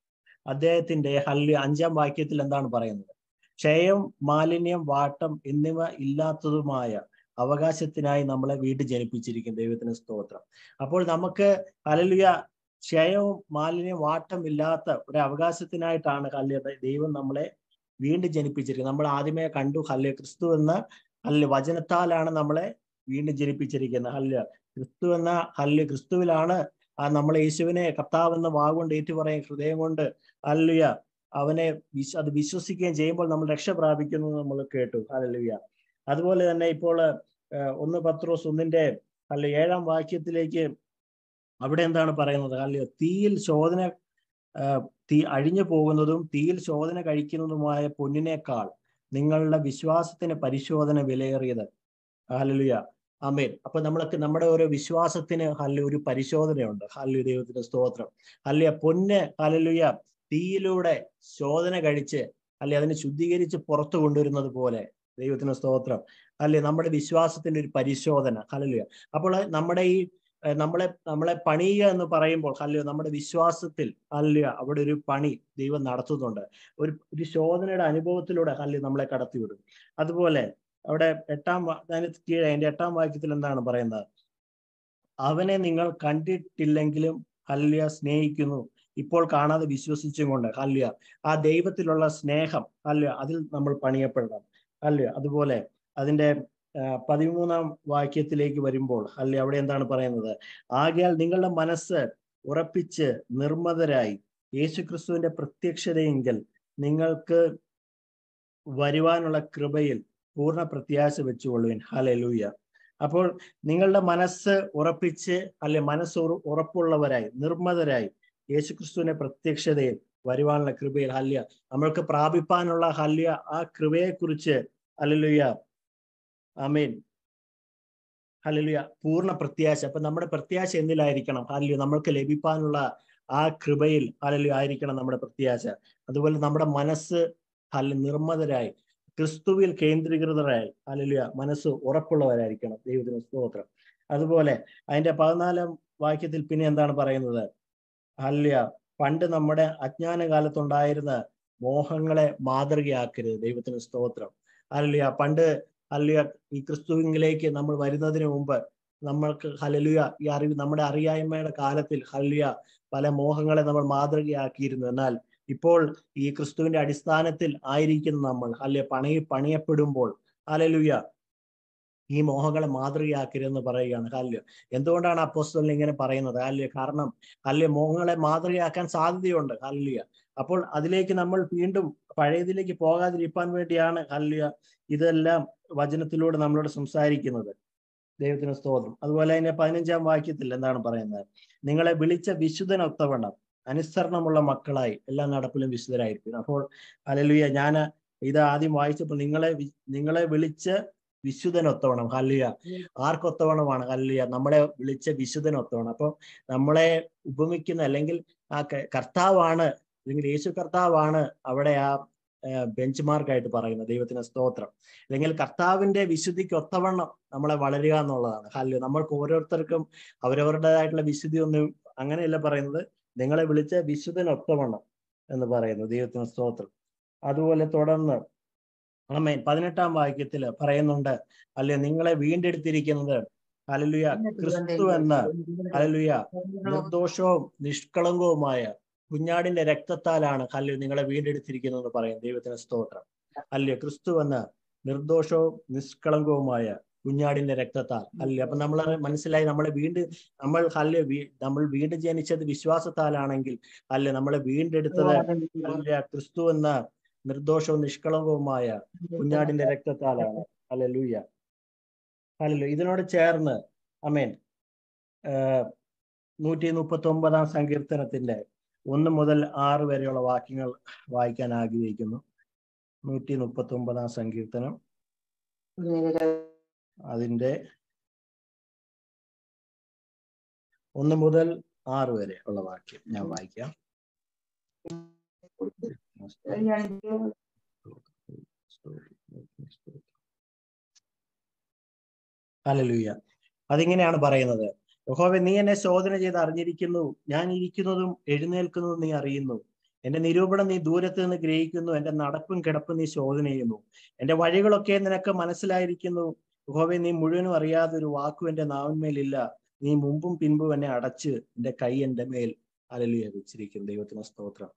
C: അദ്ദേഹത്തിന്റെ ഹല്ലി അഞ്ചാം വാക്യത്തിൽ എന്താണ് പറയുന്നത് ക്ഷയം മാലിന്യം വാട്ടം എന്നിവ ഇല്ലാത്തതുമായ അവകാശത്തിനായി നമ്മളെ വീണ്ടും ജനിപ്പിച്ചിരിക്കും ദൈവത്തിന് സ്തോത്രം അപ്പോൾ നമുക്ക് ഹല്ലേലൂയ ക്ഷയവും മാലിന്യം വാട്ടം ഇല്ലാത്ത ഒരു അവകാശത്തിനായിട്ടാണ് ഹല്യ ദൈവം നമ്മളെ വീണ്ടും ജനിപ്പിച്ചിരിക്കുന്നത് നമ്മൾ ആദ്യമേ കണ്ടു ഹല്യ ക്രിസ്തു എന്ന ഹല്യ വചനത്താലാണ് നമ്മളെ വീണ്ടും ജനിപ്പിച്ചിരിക്കുന്നത് ഹല്യ ക്രിസ്തു എന്ന ഹല്യ ക്രിസ്തുവിലാണ് ആ നമ്മളെ യേശുവിനെ കർത്താവെന്ന വാഗുകൊണ്ട് ഏറ്റുപറയും ഹൃദയം കൊണ്ട് ഹല്ലുയ അവനെ വിശ്വ അത് വിശ്വസിക്കുകയും ചെയ്യുമ്പോൾ നമ്മൾ രക്ഷ പ്രാപിക്കുന്നു എന്ന് നമ്മൾ കേട്ടു ഹല്ലുയ അതുപോലെ തന്നെ ഇപ്പോൾ ഏഹ്, ഒന്ന് പത്രോസ് ഒന്നിന്റെ അല്ല ഏഴാം വാക്യത്തിലേക്ക് അവിടെ എന്താണ് പറയുന്നത് അല്ലയോ തീയിൽ ശോധന ആഹ്, തീ അഴിഞ്ഞു പോകുന്നതും തീയിൽ ശോധന കഴിക്കുന്നതുമായ പൊന്നിനേക്കാൾ നിങ്ങളുടെ വിശ്വാസത്തിന് പരിശോധന വിലയേറിയത് ഹല്ലുയ അമേൻ അപ്പൊ നമ്മളൊക്കെ നമ്മുടെ ഓരോ വിശ്വാസത്തിന് ഹല്ല ഒരു പരിശോധനയുണ്ട് ഹല്ലു ദൈവത്തിന്റെ സ്തോത്രം അല്ലെ പൊന്ന് ഹല്ലുയ തീയിലൂടെ ശോധന കഴിച്ച് അല്ലെ അതിനെ ശുദ്ധീകരിച്ച് പുറത്തു കൊണ്ടുവരുന്നത് പോലെ ദൈവത്തിന് സ്തോത്രം അല്ലെ നമ്മുടെ വിശ്വാസത്തിന്റെ ഒരു പരിശോധന ഹല്ലുയ അപ്പോൾ നമ്മുടെ ഈ ഏഹ് നമ്മളെ നമ്മളെ പണിയുക എന്ന് പറയുമ്പോൾ ഹല്ലുയ നമ്മുടെ വിശ്വാസത്തിൽ ഹല്ലുയ അവിടെ ഒരു പണി ദൈവം നടത്തുന്നുണ്ട് ഒരു ഒരു ശോധനയുടെ അനുഭവത്തിലൂടെ ഹല്ലുയ നമ്മളെ കടത്തിവിടും അതുപോലെ അവിടെ എട്ടാം വാ- അതിന് കീഴെ അതിന്റെ എട്ടാം വാക്യത്തിൽ എന്താണ് പറയുന്നത് അവനെ നിങ്ങൾ കണ്ടിട്ടില്ലെങ്കിലും ഹല്യ സ്നേഹിക്കുന്നു ഇപ്പോൾ കാണാതെ വിശ്വസിച്ചും കൊണ്ട് ഹല്യ ആ ദൈവത്തിലുള്ള സ്നേഹം ഹല്യ അതിൽ നമ്മൾ പണിയപ്പെടണം ഹല്യ അതുപോലെ അതിന്റെ ആ, പതിമൂന്നാം വാക്യത്തിലേക്ക് വരുമ്പോൾ അല്ലെ അവിടെ എന്താണ് പറയുന്നത് ആകയാൽ നിങ്ങളുടെ മനസ്സ് ഉറപ്പിച്ച് നിർമ്മതരായി യേശുക്രിസ്തുവിന്റെ പ്രത്യക്ഷതയെങ്കിൽ നിങ്ങൾക്ക് വരുവാനുള്ള കൃപയിൽ പൂർണ്ണ പ്രത്യാശ വെച്ചുകൊള്ളുവിൻ ഹലലൂയ അപ്പോൾ നിങ്ങളുടെ മനസ്സ് ഉറപ്പിച്ച് അല്ലെ മനസ്സ് ഉറ- ഉറപ്പുള്ളവരായി നിർമ്മതരായി യേശുക്രിസ്തുവിന്റെ പ്രത്യക്ഷതയിൽ വരുവാനുള്ള കൃപയിൽ ഹല്യ നമ്മൾക്ക് പ്രാപിപ്പാനുള്ള ഹല്യ ആ കൃപയെക്കുറിച്ച് ഹല്ലേലൂയ ആമേൻ ഹല്ലേലൂയ പൂർണ്ണ പ്രത്യാശ അപ്പൊ നമ്മുടെ പ്രത്യാശ എന്തിലായിരിക്കണം ഹല്ലേലൂയ നമ്മൾക്ക് ലഭിക്കാനുള്ള ആ കൃപയിൽ ഹല്ലേലൂയ ആയിരിക്കണം നമ്മുടെ പ്രത്യാശ അതുപോലെ നമ്മുടെ മനസ്സ് ഹല്ല നിർമ്മതരായി ക്രിസ്തുവിൽ കേന്ദ്രീകൃതരായി ഹല്ലേലൂയ മനസ്സ് ഉറപ്പുള്ളവരായിരിക്കണം ദൈവത്തിന് സ്തോത്രം അതുപോലെ അതിന്റെ പതിനാലാം വാക്യത്തിൽ പിന്നെ എന്താണ് പറയുന്നത് ഹല്ലേലൂയ പണ്ട് നമ്മുടെ അജ്ഞാന കാലത്തുണ്ടായിരുന്ന മോഹങ്ങളെ മാതൃകയാക്കരുത് ദൈവത്തിന് സ്തോത്രം ഹല്ലേലൂയ പണ്ട് ഹല്ലേലൂയ ഈ ക്രിസ്തുവിലേക്ക് നമ്മൾ വരുന്നതിന് മുമ്പ് നമ്മൾക്ക് ഹലലുയ ഈ അറിവ് നമ്മുടെ അറിയായ്മയുടെ കാലത്തിൽ ഹല്ലുയ പല മോഹങ്ങളെ നമ്മൾ മാതൃകയാക്കിയിരുന്നു എന്നാൽ ഇപ്പോൾ ഈ ക്രിസ്തുവിന്റെ അടിസ്ഥാനത്തിൽ ആയിരിക്കുന്ന നമ്മൾ അല്ലെ പണി പണിയപ്പെടുമ്പോൾ ഹലലുയ ഈ മോഹങ്ങളെ മാതൃകയാക്കരുതെന്ന് പറയുകയാണ് ഹല്യ എന്തുകൊണ്ടാണ് അപ്പോസ്തലൻ ഇങ്ങനെ പറയുന്നത് ഹല്യ കാരണം ഹല്യ മോഹങ്ങളെ മാതൃകയാക്കാൻ സാധ്യതയുണ്ട് ഹല്യ അപ്പോൾ അതിലേക്ക് നമ്മൾ വീണ്ടും പഴയതിലേക്ക് പോകാതിരിക്കാൻ വേണ്ടിയാണ് ഹല്യ ഇതെല്ലാം വചനത്തിലൂടെ നമ്മളോട് സംസാരിക്കുന്നത് ദൈവത്തിന് സ്തോത്രം അതുപോലെ അതിന്റെ പതിനഞ്ചാം വാക്യത്തിൽ എന്താണ് പറയുന്നത് നിങ്ങളെ വിളിച്ച വിശുദ്ധനൊത്തവണ്ണം അനുസരണമുള്ള മക്കളായി എല്ലാ നടപ്പിലും വിശുദ്ധരായിരിക്കും അപ്പോൾ അലലുയ ഞാൻ ഇത് ആദ്യം വായിച്ചപ്പോൾ നിങ്ങളെ വി- നിങ്ങളെ വിളിച്ച് വിശുദ്ധനൊത്തവണ്ണം ഹല്ലുയ ആർക്കൊത്തവണമാണ് ഹല്ലുയ നമ്മളെ വിളിച്ച വിശുദ്ധനൊത്തവണ്ണം അപ്പൊ നമ്മളെ ഉപമിക്കുന്ന അല്ലെങ്കിൽ ആ ക- കർത്താവാണ് അല്ലെങ്കിൽ യേശു കർത്താവാണ് അവിടെ ആ ബെഞ്ച് മാർക്കായിട്ട് പറയുന്നത് ദൈവത്തിന് സ്തോത്രം അല്ലെങ്കിൽ കർത്താവിന്റെ വിശുദ്ധിക്ക് ഒത്തവണ്ണം നമ്മളെ വളരുക എന്നുള്ളതാണ് ഹല്ല് നമ്മൾക്ക് ഓരോരുത്തർക്കും അവരവരുടേതായിട്ടുള്ള വിശുദ്ധി ഒന്നും അങ്ങനെയല്ല പറയുന്നത് നിങ്ങളെ വിളിച്ച വിശുദ്ധനൊത്തവണ്ണം എന്ന് പറയുന്നു ദൈവത്തിന് സ്തോത്രം അതുപോലെ തുടർന്ന് അമ്മേൻ പതിനെട്ടാം വാക്യത്തിൽ പറയുന്നുണ്ട് അല്ലെ നിങ്ങളെ വീണ്ടെടുത്തിരിക്കുന്നത് ഹല്ലേലൂയ ക്രിസ്തു എന്ന ഹല്ലേലൂയ നിർദോഷവും നിഷ്കളങ്കവുമായ കുഞ്ഞാടിന്റെ രക്തത്താലാണ് ഹല്ല് നിങ്ങളെ വീണ്ടെടുത്തിരിക്കുന്നത് എന്ന് പറയും ദൈവത്തിന് സ്തോത്രം അല്ലേ ക്രിസ്തു എന്ന നിർദോഷവും നിഷ്കളങ്കവുമായ കുഞ്ഞാടിന്റെ രക്തത്താൽ അല്ലേ അപ്പൊ നമ്മൾ മനസ്സിലായി നമ്മളെ വീണ്ടും നമ്മൾ ഹല്ല് വീ- നമ്മൾ വീണ്ടും ജനിച്ചത് വിശ്വാസത്താലാണെങ്കിൽ അല്ലെ നമ്മളെ വീണ്ടെടുത്തത് ഹല്ലേലൂയ ക്രിസ്തു എന്ന നിർദോഷവും നിഷ്കളങ്കവുമായ കുഞ്ഞാടിന്റെ രക്തത്താലാണ് അല്ലെ ലൂയ അല്ലല്ലോ ഇതിനോട് ചേർന്ന് അമേൻ നൂറ്റി മുപ്പത്തി ഒമ്പതാം സങ്കീർത്തനത്തിന്റെ ഒന്ന് മുതൽ ആറ് വരെയുള്ള വാക്യങ്ങൾ വായിക്കാൻ ആഗ്രഹിക്കുന്നു നൂറ്റി മുപ്പത്തി ഒമ്പതാം സങ്കീർത്തനം അതിന്റെ ഒന്ന് മുതൽ ആറ് വരെ ഉള്ള വാക്യം ഞാൻ വായിക്കാം ഹല്ലേലൂയ അതിങ്ങനെയാണ് പറയുന്നത് യഹോവേ നീ എന്നെ ശോധന ചെയ്ത് അറിഞ്ഞിരിക്കുന്നു ഞാൻ ഇരിക്കുന്നതും എഴുന്നേൽക്കുന്നതും നീ അറിയുന്നു എന്റെ നിരൂപണം നീ ദൂരത്ത് നിന്ന് ഗ്രഹിക്കുന്നു എന്റെ നടപ്പും കിടപ്പും നീ ശോധന ചെയ്യുന്നു എന്റെ വഴികളൊക്കെ നിനക്ക് മനസ്സിലായിരിക്കുന്നു യഹോവേ നീ മുഴുവനും അറിയാതെ ഒരു വാക്കും എന്റെ നാവിന്മേലില്ല നീ മുമ്പും പിൻപും എന്നെ അടച്ച് എന്റെ കൈ എന്റെ മേൽ അലലുയ വെച്ചിരിക്കുന്നു ദൈവത്തിന് സ്തോത്രം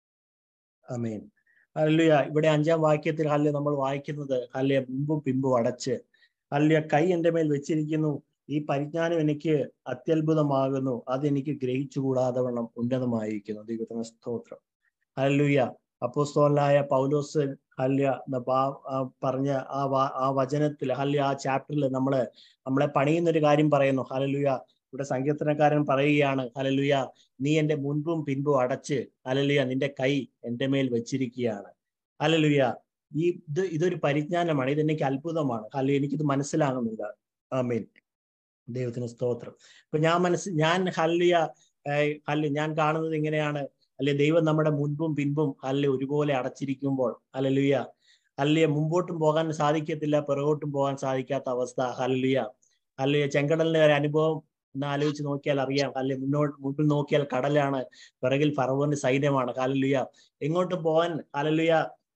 C: അമേൻ അല്ലുയ ഇവിടെ അഞ്ചാം വാക്യത്തിൽ ഹല്യ നമ്മൾ വായിക്കുന്നത് ഹല്യ മുമ്പും പിമ്പും അടച്ച് ഹല്യ കൈ എന്റെ മേൽ വെച്ചിരിക്കുന്നു ഈ പരിജ്ഞാനം എനിക്ക് അത്യത്ഭുതമാകുന്നു അത് എനിക്ക് ഗ്രഹിച്ചുകൂടാതെ വണ്ണം ഉന്നതമായിരിക്കുന്നു ദൈവത്തിന് സ്തോത്രം ഹല്ലുയ അപ്പോസ്തോലായ പൗലോസ് ഹല്യ എന്ന പാ- ആ പറഞ്ഞ ആ വാ- ആ വചനത്തിൽ ഹല്യ ആ ചാപ്റ്ററിൽ നമ്മള് നമ്മളെ പണിയുന്ന ഒരു കാര്യം പറയുന്നു ഹലലുയ ഇവിടെ സങ്കീർത്തനക്കാരൻ പറയുകയാണ് ഹലലുയ നീ എന്റെ മുൻപും പിൻപും അടച്ച് ഹലലുയ നിന്റെ കൈ എന്റെ മേൽ വെച്ചിരിക്കുകയാണ് ഹലലുയ ഈ ഇത് ഇതൊരു പരിജ്ഞാനമാണ് ഇത് എനിക്ക് അത്ഭുതമാണ് ഹല്ലെ എനിക്കിത് മനസ്സിലാകുന്നില്ല ആമേൻ ദൈവത്തിന് സ്തോത്രം ഇപ്പൊ ഞാൻ മനസ്സ് ഞാൻ ഹല്ലിയ ഹല്ല് ഞാൻ കാണുന്നത് ഇങ്ങനെയാണ് അല്ലെ ദൈവം നമ്മുടെ മുൻപും പിൻപും അല്ലെ ഒരുപോലെ അടച്ചിരിക്കുമ്പോൾ ഹല്ലേലൂയ അല്ലെ മുമ്പോട്ടും പോകാൻ സാധിക്കത്തില്ല പിറകോട്ടും പോകാൻ സാധിക്കാത്ത അവസ്ഥ ഹല്ലേലൂയ അല്ലെ ചെങ്കടലിന്റെ ഒരു അനുഭവം ഒന്ന് ആലോചിച്ച് നോക്കിയാൽ അറിയാം അല്ലെ മുന്നോട്ട് മുമ്പിൽ നോക്കിയാൽ കടലാണ് പിറകിൽ ഫറവോന്റെ സൈന്യമാണ് ഹല്ലേലൂയ എങ്ങോട്ടും പോകാൻ ഹല്ലേലൂയ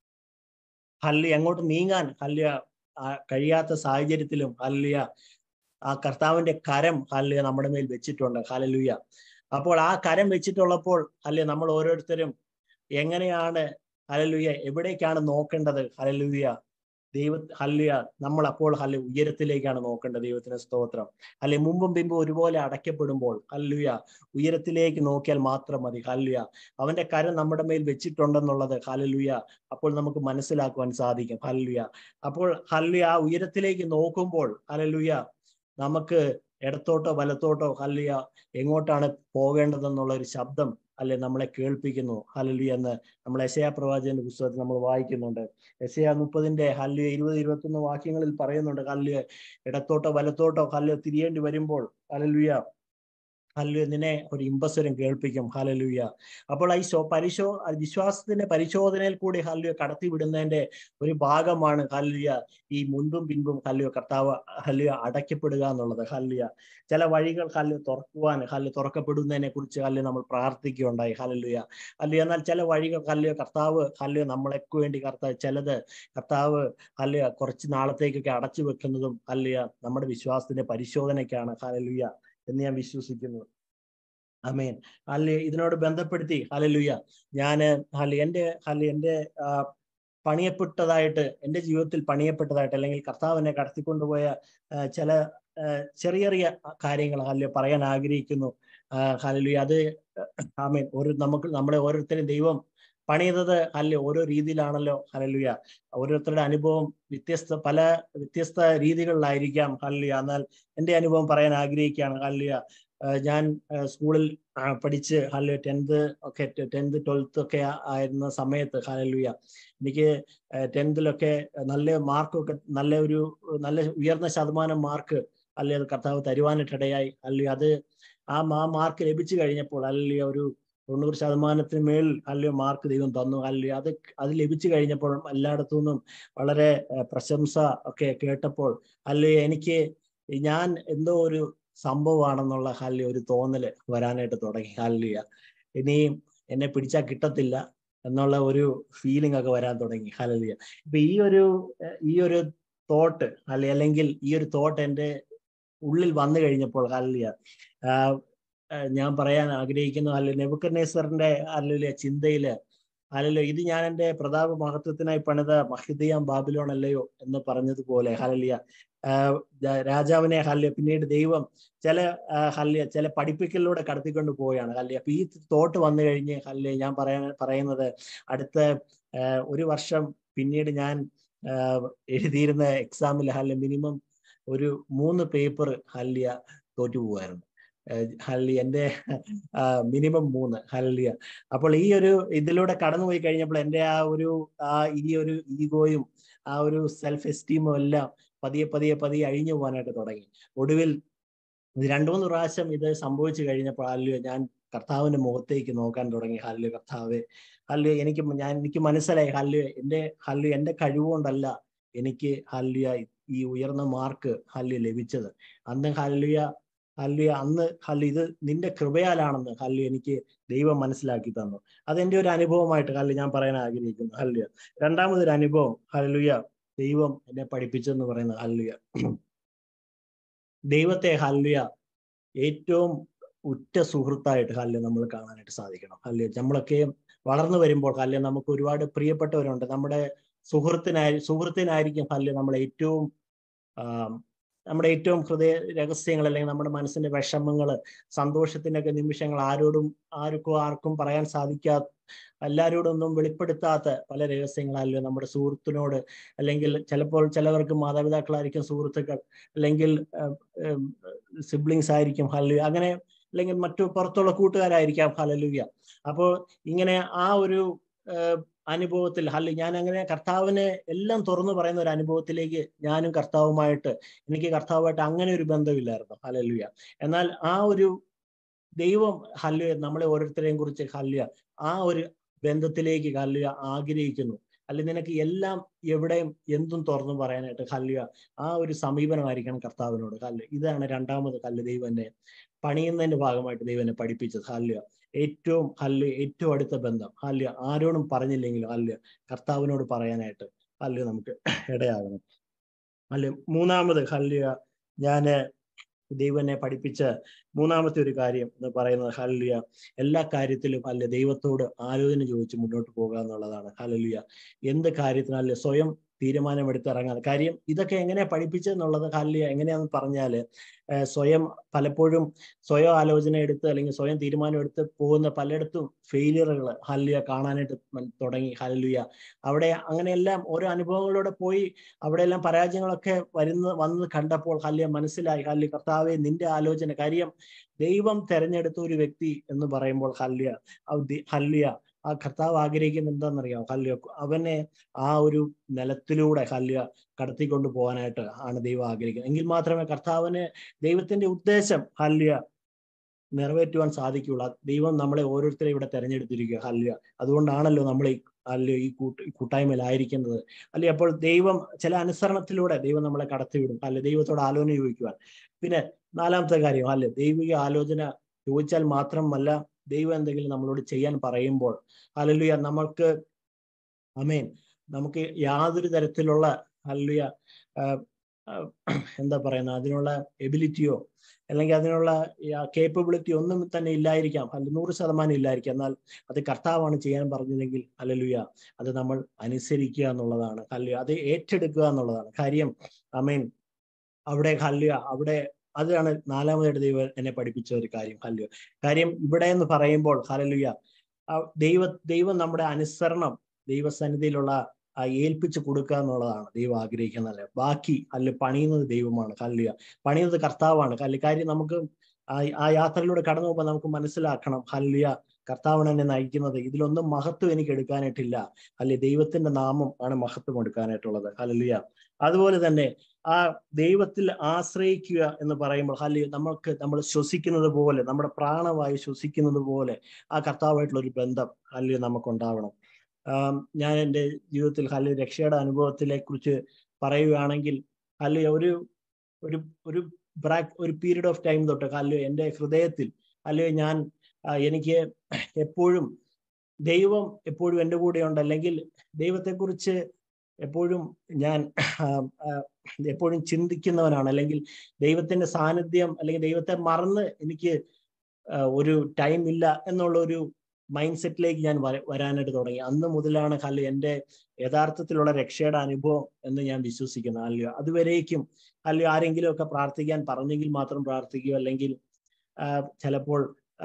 C: ഹല്ലി എങ്ങോട്ട് നീങ്ങാൻ ഹല്ലിയ കഴിയാത്ത സാഹചര്യത്തിലും ഹല്ലിയ ആ കർത്താവിന്റെ കരം ഹല്ലിയ നമ്മുടെ മേൽ വെച്ചിട്ടുണ്ട് ഹലലുയ അപ്പോൾ ആ കരം വെച്ചിട്ടുള്ളപ്പോൾ അല്ലെ നമ്മൾ ഓരോരുത്തരും എങ്ങനെയാണ് ഹലലുയ എവിടേക്കാണ് നോക്കേണ്ടത് ഹലലുയ ദൈവ ഹല്ലിയ നമ്മൾ അപ്പോൾ ഹല്ലെ ഉയരത്തിലേക്കാണ് നോക്കേണ്ടത് ദൈവത്തിന് സ്തോത്രം അല്ലെ മുമ്പും പിമ്പും ഒരുപോലെ അടയ്ക്കപ്പെടുമ്പോൾ ഹല്ലുയ ഉയരത്തിലേക്ക് നോക്കിയാൽ മാത്രം മതി ഹല്ലുയ അവന്റെ കരം നമ്മുടെ മേൽ വെച്ചിട്ടുണ്ടെന്നുള്ളത് ഹലലുയ അപ്പോൾ നമുക്ക് മനസ്സിലാക്കുവാൻ സാധിക്കും ഹല്ലുയ അപ്പോൾ ഹല്ലുയ ആ ഉയരത്തിലേക്ക് നോക്കുമ്പോൾ ഹലലുയ നമുക്ക് ഇടത്തോട്ടോ വലത്തോട്ടോ ഹല്ലിയ എങ്ങോട്ടാണ് പോകേണ്ടതെന്നുള്ള ഒരു ശബ്ദം അല്ലെ നമ്മളെ കേൾപ്പിക്കുന്നു ഹലലി എന്ന് നമ്മൾ എസയാ പ്രവാചകന്റെ പുസ്തകത്തിൽ നമ്മൾ വായിക്കുന്നുണ്ട് എസയാ മുപ്പതിന്റെ ഹല്ലിയ ഇരുപത് ഇരുപത്തൊന്ന് വാക്യങ്ങളിൽ പറയുന്നുണ്ട് ഹല്ലിയ ഇടത്തോട്ടോ വലത്തോട്ടോ ഹല്ലിയ തിരിയേണ്ടി വരുമ്പോൾ ഹലലുയ ഹല്ലുയ നിന്നെ ഒരു ഇമ്പസ്വരം കേൾപ്പിക്കും ഹലലുയ അപ്പോൾ ഈ ശോ പരിശോ വിശ്വാസത്തിന്റെ പരിശോധനയിൽ കൂടി ഹല്ലുയ കടത്തി വിടുന്നതിന്റെ ഒരു ഭാഗമാണ് ഹല്ലുയ ഈ മുൻപും പിൻപും ഹല്ലുയ കർത്താവ് ഹല്ലുയ അടയ്ക്കപ്പെടുക എന്നുള്ളത് ഹല്ലുയ ചില വഴികൾ ഹല്ല് തുറക്കുവാൻ ഹല്ല് തുറക്കപ്പെടുന്നതിനെ കുറിച്ച് ഹല്ല് നമ്മൾ പ്രാർത്ഥിക്കുകയുണ്ടായി ഹല്ലുയ ഹല്ലുയ എന്നാൽ ചില വഴികൾ ഹല്ലുയ കർത്താവ് ഹല്ലുയ നമ്മളെക്ക് വേണ്ടി കർത്താവ് ചിലത് കർത്താവ് ഹല്ലുയ കുറച്ച് നാളത്തേക്കൊക്കെ അടച്ചു വെക്കുന്നതും ഹല്ലുയ നമ്മുടെ വിശ്വാസത്തിന്റെ പരിശോധനയ്ക്കാണ് ഹല്ലുയ എന്ന് ഞാൻ വിശ്വസിക്കുന്നു അമേൻ അല്ലെ ഇതിനോട് ബന്ധപ്പെടുത്തി ഹലലുയ ഞാന് ഹല്ലെ എന്റെ ഹല്ലെ എന്റെ ആ, പണിയപ്പെട്ടതായിട്ട് എൻ്റെ ജീവിതത്തിൽ പണിയപ്പെട്ടതായിട്ട് അല്ലെങ്കിൽ കർത്താവ് എന്നെ കടത്തിക്കൊണ്ടുപോയ ആ, ചില ആ, ചെറിയ ചെറിയ കാര്യങ്ങൾ ഹല്ലെ പറയാൻ ആഗ്രഹിക്കുന്നു ഹലലുയ അത് ആമേൻ ഒരു നമുക്ക് നമ്മളെ ഓരോരുത്തരും ദൈവം പണിയുന്നത് അല്ലെ ഓരോ രീതിയിലാണല്ലോ ഹലലുയ ഓരോരുത്തരുടെ അനുഭവം വ്യത്യസ്ത പല വ്യത്യസ്ത രീതികളിലായിരിക്കാം ഹല്ലുയ എന്നാൽ എൻ്റെ അനുഭവം പറയാൻ ആഗ്രഹിക്കുകയാണ് ഹല്ലുയ ആഹ് ഞാൻ ആഹ് സ്കൂളിൽ ആഹ് പഠിച്ച് ഹല്ലുയ ടെൻത്ത് ഒക്കെ ടെൻത്ത് ട്വൽത്ത് ഒക്കെ ആ- ആയിരുന്ന സമയത്ത് ഹല്ലുയ എനിക്ക് ടെൻത്തിലൊക്കെ നല്ല മാർക്കൊക്കെ നല്ല ഒരു നല്ല ഉയർന്ന ശതമാനം മാർക്ക് അല്ലെ അത് കർത്താവ് തരുവാനിട്ടിടയായി അല്ലെ അത് ആ മാ മാർക്ക് ലഭിച്ചു കഴിഞ്ഞപ്പോൾ അല്ലെ ഒരു തൊണ്ണൂറ് ശതമാനത്തിന് മേൽ അല്ലയോ മാർക്ക് ദൈവം തന്നു അല്ലയോ അത് അത് ലഭിച്ചു കഴിഞ്ഞപ്പോൾ എല്ലായിടത്തു നിന്നും വളരെ ഏഹ്, പ്രശംസ ഒക്കെ കേട്ടപ്പോൾ അല്ലയോ എനിക്ക് ഞാൻ എന്തോ ഒരു സംഭവമാണെന്നുള്ള ഹല്ലി ഒരു തോന്നല് വരാനായിട്ട് തുടങ്ങി ഹല്ലിയ ഇനിയും എന്നെ പിടിച്ചാൽ കിട്ടത്തില്ല എന്നുള്ള ഒരു ഫീലിംഗ് ഒക്കെ വരാൻ തുടങ്ങി ഹല്ലിയ ഇപ്പൊ ഈ ഒരു ഏഹ്, ഈ ഒരു തോട്ട് അല്ലെ അല്ലെങ്കിൽ ഈ ഒരു തോട്ട് എൻ്റെ ഉള്ളിൽ വന്നു കഴിഞ്ഞപ്പോൾ ഹല്ലിയ ഞാൻ പറയാൻ ആഗ്രഹിക്കുന്നു അല്ലെ നെബുക്കർനേസറിന്റെ അല്ലെ ചിന്തയില് അല്ലല്ലോ ഇത് ഞാൻ എൻ്റെ പ്രതാപ മഹത്വത്തിനായി പണിത മഹിദിയാം ബാബിലോൺ അല്ലയോ എന്ന് പറഞ്ഞതുപോലെ ഹലലിയ ആഹ് ദ- രാജാവിനെ ഹല്യ പിന്നീട് ദൈവം ചില ആഹ് ഹല്യ ചില പഠിപ്പിക്കലിലൂടെ കടത്തിക്കൊണ്ട് പോവുകയാണ് ഹല്യ അപ്പൊ ഈ തോട്ട് വന്നു കഴിഞ്ഞ് ഹല്യ ഞാൻ പറയാൻ പറയുന്നത് അടുത്ത ആഹ് ഒരു വർഷം പിന്നീട് ഞാൻ ആഹ് എഴുതിയിരുന്ന എക്സാമിൽ ഹല്യ മിനിമം ഒരു മൂന്ന് പേപ്പർ ഹല്യ തോറ്റു പോവായിരുന്നു ഹല്ലി എൻ്റെ മിനിമം മൂന്ന് ഹല്ലിയ അപ്പോൾ ഈ ഒരു ഇതിലൂടെ കടന്നുപോയി കഴിഞ്ഞപ്പോൾ എൻ്റെ ആ ഒരു ആ ഈ ഒരു ഈഗോയും ആ ഒരു സെൽഫ് എസ്റ്റീമും എല്ലാം പതിയെ പതിയെ പതിയെ അഴിഞ്ഞു പോകാനായിട്ട് തുടങ്ങി ഒടുവിൽ ഇത് രണ്ടു മൂന്ന് പ്രാവശ്യം ഇത് സംഭവിച്ചു കഴിഞ്ഞപ്പോൾ അല്ലയോ ഞാൻ കർത്താവിന്റെ മുഖത്തേക്ക് നോക്കാൻ തുടങ്ങി ഹല്ലു കർത്താവ് ഹല്ലു എനിക്ക് മ- ഞാൻ എനിക്ക് മനസ്സിലായി ഹല്ലു എൻ്റെ ഹല്ലു എൻ്റെ കഴിവുകൊണ്ടല്ല എനിക്ക് ഹല്ലുയ ഈ ഉയർന്ന മാർക്ക് ഹല്ലു ലഭിച്ചത് അന്ന് ഹല്ലുയ ഹല്ലുയ അന്ന് ഹല്ലു ഇത് നിന്റെ കൃപയാലാണെന്ന് ഹല്ലു എനിക്ക് ദൈവം മനസ്സിലാക്കി തന്നു അതെന്റെ ഒരു അനുഭവമായിട്ട് ഹല്ലു ഞാൻ പറയാൻ ആഗ്രഹിക്കുന്നു ഹല്ലുയ രണ്ടാമതൊരു അനുഭവം ഹല്ലുയ ദൈവം എന്നെ പഠിപ്പിച്ചെന്ന് പറയുന്നത് ഹല്ലുയ ദൈവത്തെ ഹല്ലുയ ഏറ്റവും ഉറ്റ സുഹൃത്തായിട്ട് ഹല്ല് നമ്മൾ കാണാനായിട്ട് സാധിക്കണം ഹല്ല് നമ്മളൊക്കെ വളർന്നു വരുമ്പോൾ ഹല്ല് നമുക്ക് ഒരുപാട് പ്രിയപ്പെട്ടവരുണ്ട് നമ്മുടെ സുഹൃത്തിനായി സുഹൃത്തിനായിരിക്കും ഹല്ല് നമ്മൾ ഏറ്റവും ആം, നമ്മുടെ ഏറ്റവും ഹൃദയ രഹസ്യങ്ങൾ അല്ലെങ്കിൽ നമ്മുടെ മനസ്സിന്റെ വിഷമങ്ങൾ സന്തോഷത്തിന്റെ ഒക്കെ നിമിഷങ്ങൾ ആരോടും ആർക്കും ആർക്കും പറയാൻ സാധിക്കാത്ത എല്ലാവരോടും ഒന്നും വെളിപ്പെടുത്താത്ത പല രഹസ്യങ്ങളല്ലോ നമ്മുടെ സുഹൃത്തിനോട് അല്ലെങ്കിൽ ചിലപ്പോൾ ചിലവർക്ക് മാതാപിതാക്കളായിരിക്കും സുഹൃത്തുക്കൾ അല്ലെങ്കിൽ സിബ്ലിങ്സ് ആയിരിക്കും ഹല്ല് അങ്ങനെ അല്ലെങ്കിൽ മറ്റു പുറത്തുള്ള കൂട്ടുകാരായിരിക്കാം ഹലലുയ അപ്പോൾ ഇങ്ങനെ ആ ഒരു ഏഹ്, അനുഭവത്തിൽ ഹല്ല് ഞാൻ അങ്ങനെ കർത്താവിനെ എല്ലാം തുറന്നു പറയുന്ന ഒരു അനുഭവത്തിലേക്ക് ഞാനും കർത്താവുമായിട്ട് എനിക്ക് കർത്താവുമായിട്ട് അങ്ങനെ ഒരു ബന്ധമില്ലായിരുന്നു ഹലലുയ എന്നാൽ ആ ഒരു ദൈവം ഹല്ലുയ നമ്മളെ ഓരോരുത്തരെയും കുറിച്ച് ഹല്ലുയ ആ ഒരു ബന്ധത്തിലേക്ക് ഹല്ലുയ ആഗ്രഹിക്കുന്നു അല്ലെ നിനക്ക് എല്ലാം എവിടെയും എന്തും തുറന്നു പറയാനായിട്ട് ഹല്ലുയ ആ ഒരു സമീപനമായിരിക്കണം കർത്താവിനോട് ഹല്ല് ഇതാണ് രണ്ടാമത് ഹല്ല് ദൈവം എന്നെ പണിയുന്നതിന്റെ ഭാഗമായിട്ട് ദൈവം എന്നെ പഠിപ്പിച്ചത് ഹല്ലുയ ഏറ്റവും ഹല്ല് ഏറ്റവും അടുത്ത ബന്ധം ഹല്ലുയ ആരോടും പറഞ്ഞില്ലെങ്കിലും ഹല്ലുയ കർത്താവിനോട് പറയാനായിട്ട് ഹല്ലുയ നമുക്ക് ഇടയാകണം അല്ലെ മൂന്നാമത് ഹല്ലുയ ഞാന് ദൈവം എന്നെ പഠിപ്പിച്ച മൂന്നാമത്തെ ഒരു കാര്യം എന്ന് പറയുന്നത് ഹല്ലുയ എല്ലാ കാര്യത്തിലും അല്ലെ ദൈവത്തോട് ആലോചന ചോദിച്ച് മുന്നോട്ട് പോകുക എന്നുള്ളതാണ് ഹല്ലുയ എന്ത് കാര്യത്തിനും അല്ലെ സ്വയം തീരുമാനമെടുത്ത് ഇറങ്ങാൻ കാര്യം ഇതൊക്കെ എങ്ങനെയാ പഠിപ്പിച്ചെന്നുള്ളത് ഹല്ലുയ എങ്ങനെയാന്ന് പറഞ്ഞാല് ഏഹ് സ്വയം പലപ്പോഴും സ്വയം ആലോചന എടുത്ത് അല്ലെങ്കിൽ സ്വയം തീരുമാനം എടുത്ത് പോകുന്ന പലയിടത്തും ഫെയിലിയറുകൾ ഹല്ലുയ കാണാനായിട്ട് മൻ- തുടങ്ങി ഹല്ലുയ അവിടെ അങ്ങനെയെല്ലാം ഓരോ അനുഭവങ്ങളിലൂടെ പോയി അവിടെയെല്ലാം പരാജയങ്ങളൊക്കെ വരുന്ന വന്ന് കണ്ടപ്പോൾ ഹല്യ മനസ്സിലായി ഹല്യ കർത്താവെ നിന്റെ ആലോചന കാര്യം ദൈവം തെരഞ്ഞെടുത്ത ഒരു വ്യക്തി എന്ന് പറയുമ്പോൾ ഹല്യ ആ ദി- ഹല്യ ആ കർത്താവ് ആഗ്രഹിക്കുന്നത് എന്താണെന്നറിയാം ഹല്യ അവനെ ആ ഒരു നിലത്തിലൂടെ ഹല്യ കടത്തിക്കൊണ്ട് പോകാനായിട്ട് ആണ് ദൈവം ആഗ്രഹിക്കുന്നത് എങ്കിൽ മാത്രമേ കർത്താവിന് ദൈവത്തിന്റെ ഉദ്ദേശം ഹല്യ നിറവേറ്റുവാൻ സാധിക്കുകയുള്ളൂ ആ ദൈവം നമ്മളെ ഓരോരുത്തരെ ഇവിടെ തെരഞ്ഞെടുത്തിരിക്കുക ഹല്യ അതുകൊണ്ടാണല്ലോ നമ്മൾ ഈ അല്ല ഈ കൂട്ട ഈ കൂട്ടായ്മയിലായിരിക്കുന്നത് അല്ലെ അപ്പോൾ ദൈവം ചില അനുസരണത്തിലൂടെ ദൈവം നമ്മളെ കടത്തിവിടും അല്ലെ ദൈവത്തോട് ആലോചന ചോദിക്കുവാൻ പിന്നെ നാലാമത്തെ കാര്യം അല്ലെ ദൈവിക ആലോചന ചോദിച്ചാൽ മാത്രമല്ല ദൈവം എന്തെങ്കിലും നമ്മളോട് ചെയ്യാൻ പറയുമ്പോൾ അല്ലുയ നമ്മൾക്ക് അമേൻ നമുക്ക് യാതൊരു തരത്തിലുള്ള അല്ലുയ എന്താ പറയുന്ന അതിനുള്ള എബിലിറ്റിയോ അല്ലെങ്കിൽ അതിനുള്ള കേപ്പബിലിറ്റി ഒന്നും തന്നെ ഇല്ലായിരിക്കാം അല്ല നൂറ് ശതമാനം ഇല്ലായിരിക്കാം എന്നാൽ അത് കർത്താവാണ് ചെയ്യാൻ പറഞ്ഞതെങ്കിൽ അല്ലലുയ അത് നമ്മൾ അനുസരിക്കുക എന്നുള്ളതാണ് ഹല്ലുയ അത് ഏറ്റെടുക്കുക എന്നുള്ളതാണ് കാര്യം അമേൻ അവിടെ ഹല്ലുയ അവിടെ അതാണ് നാലാമതായിട്ട് ദൈവം എന്നെ പഠിപ്പിച്ച ഒരു കാര്യം ഹല്ലുയ കാര്യം ഇവിടെ എന്ന് പറയുമ്പോൾ ഹലലുയ ദൈവ ദൈവം നമ്മുടെ അനുസരണം ദൈവസന്നിധിയിലുള്ള ആ ഏൽപ്പിച്ചു കൊടുക്കുക എന്നുള്ളതാണ് ദൈവം ആഗ്രഹിക്കുന്നത് ബാക്കി അല്ല പണിയുന്നത് ദൈവമാണ് കല്ലുക പണിയുന്നത് കർത്താവാണ് കല്ല് കാര്യം നമുക്ക് ആ ആ യാത്രയിലൂടെ കടന്നു പോകുമ്പോൾ നമുക്ക് മനസ്സിലാക്കണം ഹല്ലിയ കർത്താവാണ് എന്നെ നയിക്കുന്നത് ഇതിലൊന്നും മഹത്വം എനിക്ക് എടുക്കാനായിട്ടില്ല അല്ലെ ദൈവത്തിന്റെ നാമം ആണ് മഹത്വം എടുക്കാനായിട്ടുള്ളത് ഹല്ലിയ അതുപോലെ തന്നെ ആ ദൈവത്തിൽ ആശ്രയിക്കുക എന്ന് പറയുമ്പോൾ ഹല്ലി നമുക്ക് നമ്മൾ ശ്വസിക്കുന്നത് പോലെ നമ്മുടെ പ്രാണവായു ശ്വസിക്കുന്നത് പോലെ ആ കർത്താവായിട്ടുള്ള ഒരു ബന്ധം ഹല്ലി നമുക്കുണ്ടാവണം ഞാൻ എൻ്റെ ജീവിതത്തിൽ ഹല്ലി രക്ഷയുടെ അനുഭവത്തിലെ കുറിച്ച് പറയുകയാണെങ്കിൽ ഹല്ലി ഒരു ഒരു ഒരു ബ്രാക്ക് ഒരു പീരീഡ് ഓഫ് ടൈം തൊട്ട് ഹല്ലി എൻ്റെ ഹൃദയത്തിൽ ഹല്ലി ഞാൻ എനിക്ക് എപ്പോഴും ദൈവം എപ്പോഴും എൻ്റെ കൂടെയുണ്ട് അല്ലെങ്കിൽ ദൈവത്തെക്കുറിച്ച് എപ്പോഴും ഞാൻ എപ്പോഴും ചിന്തിക്കുന്നവനാണ് അല്ലെങ്കിൽ ദൈവത്തിന്റെ സാന്നിധ്യം അല്ലെങ്കിൽ ദൈവത്തെ മറന്ന് എനിക്ക് ഒരു ടൈം ഇല്ല എന്നുള്ള ഒരു മൈൻഡ് സെറ്റിലേക്ക് ഞാൻ വരാനായിട്ട് തുടങ്ങി അന്ന് മുതലാണ് ഹല്ല് എൻ്റെ യഥാർത്ഥത്തിലുള്ള രക്ഷയുടെ അനുഭവം എന്ന് ഞാൻ വിശ്വസിക്കുന്നു അല്ലയോ അതുവരേക്കും അല്ലയോ ആരെങ്കിലും ഒക്കെ പ്രാർത്ഥിക്കാൻ പറഞ്ഞെങ്കിൽ മാത്രം പ്രാർത്ഥിക്കുകയോ അല്ലെങ്കിൽ ചിലപ്പോൾ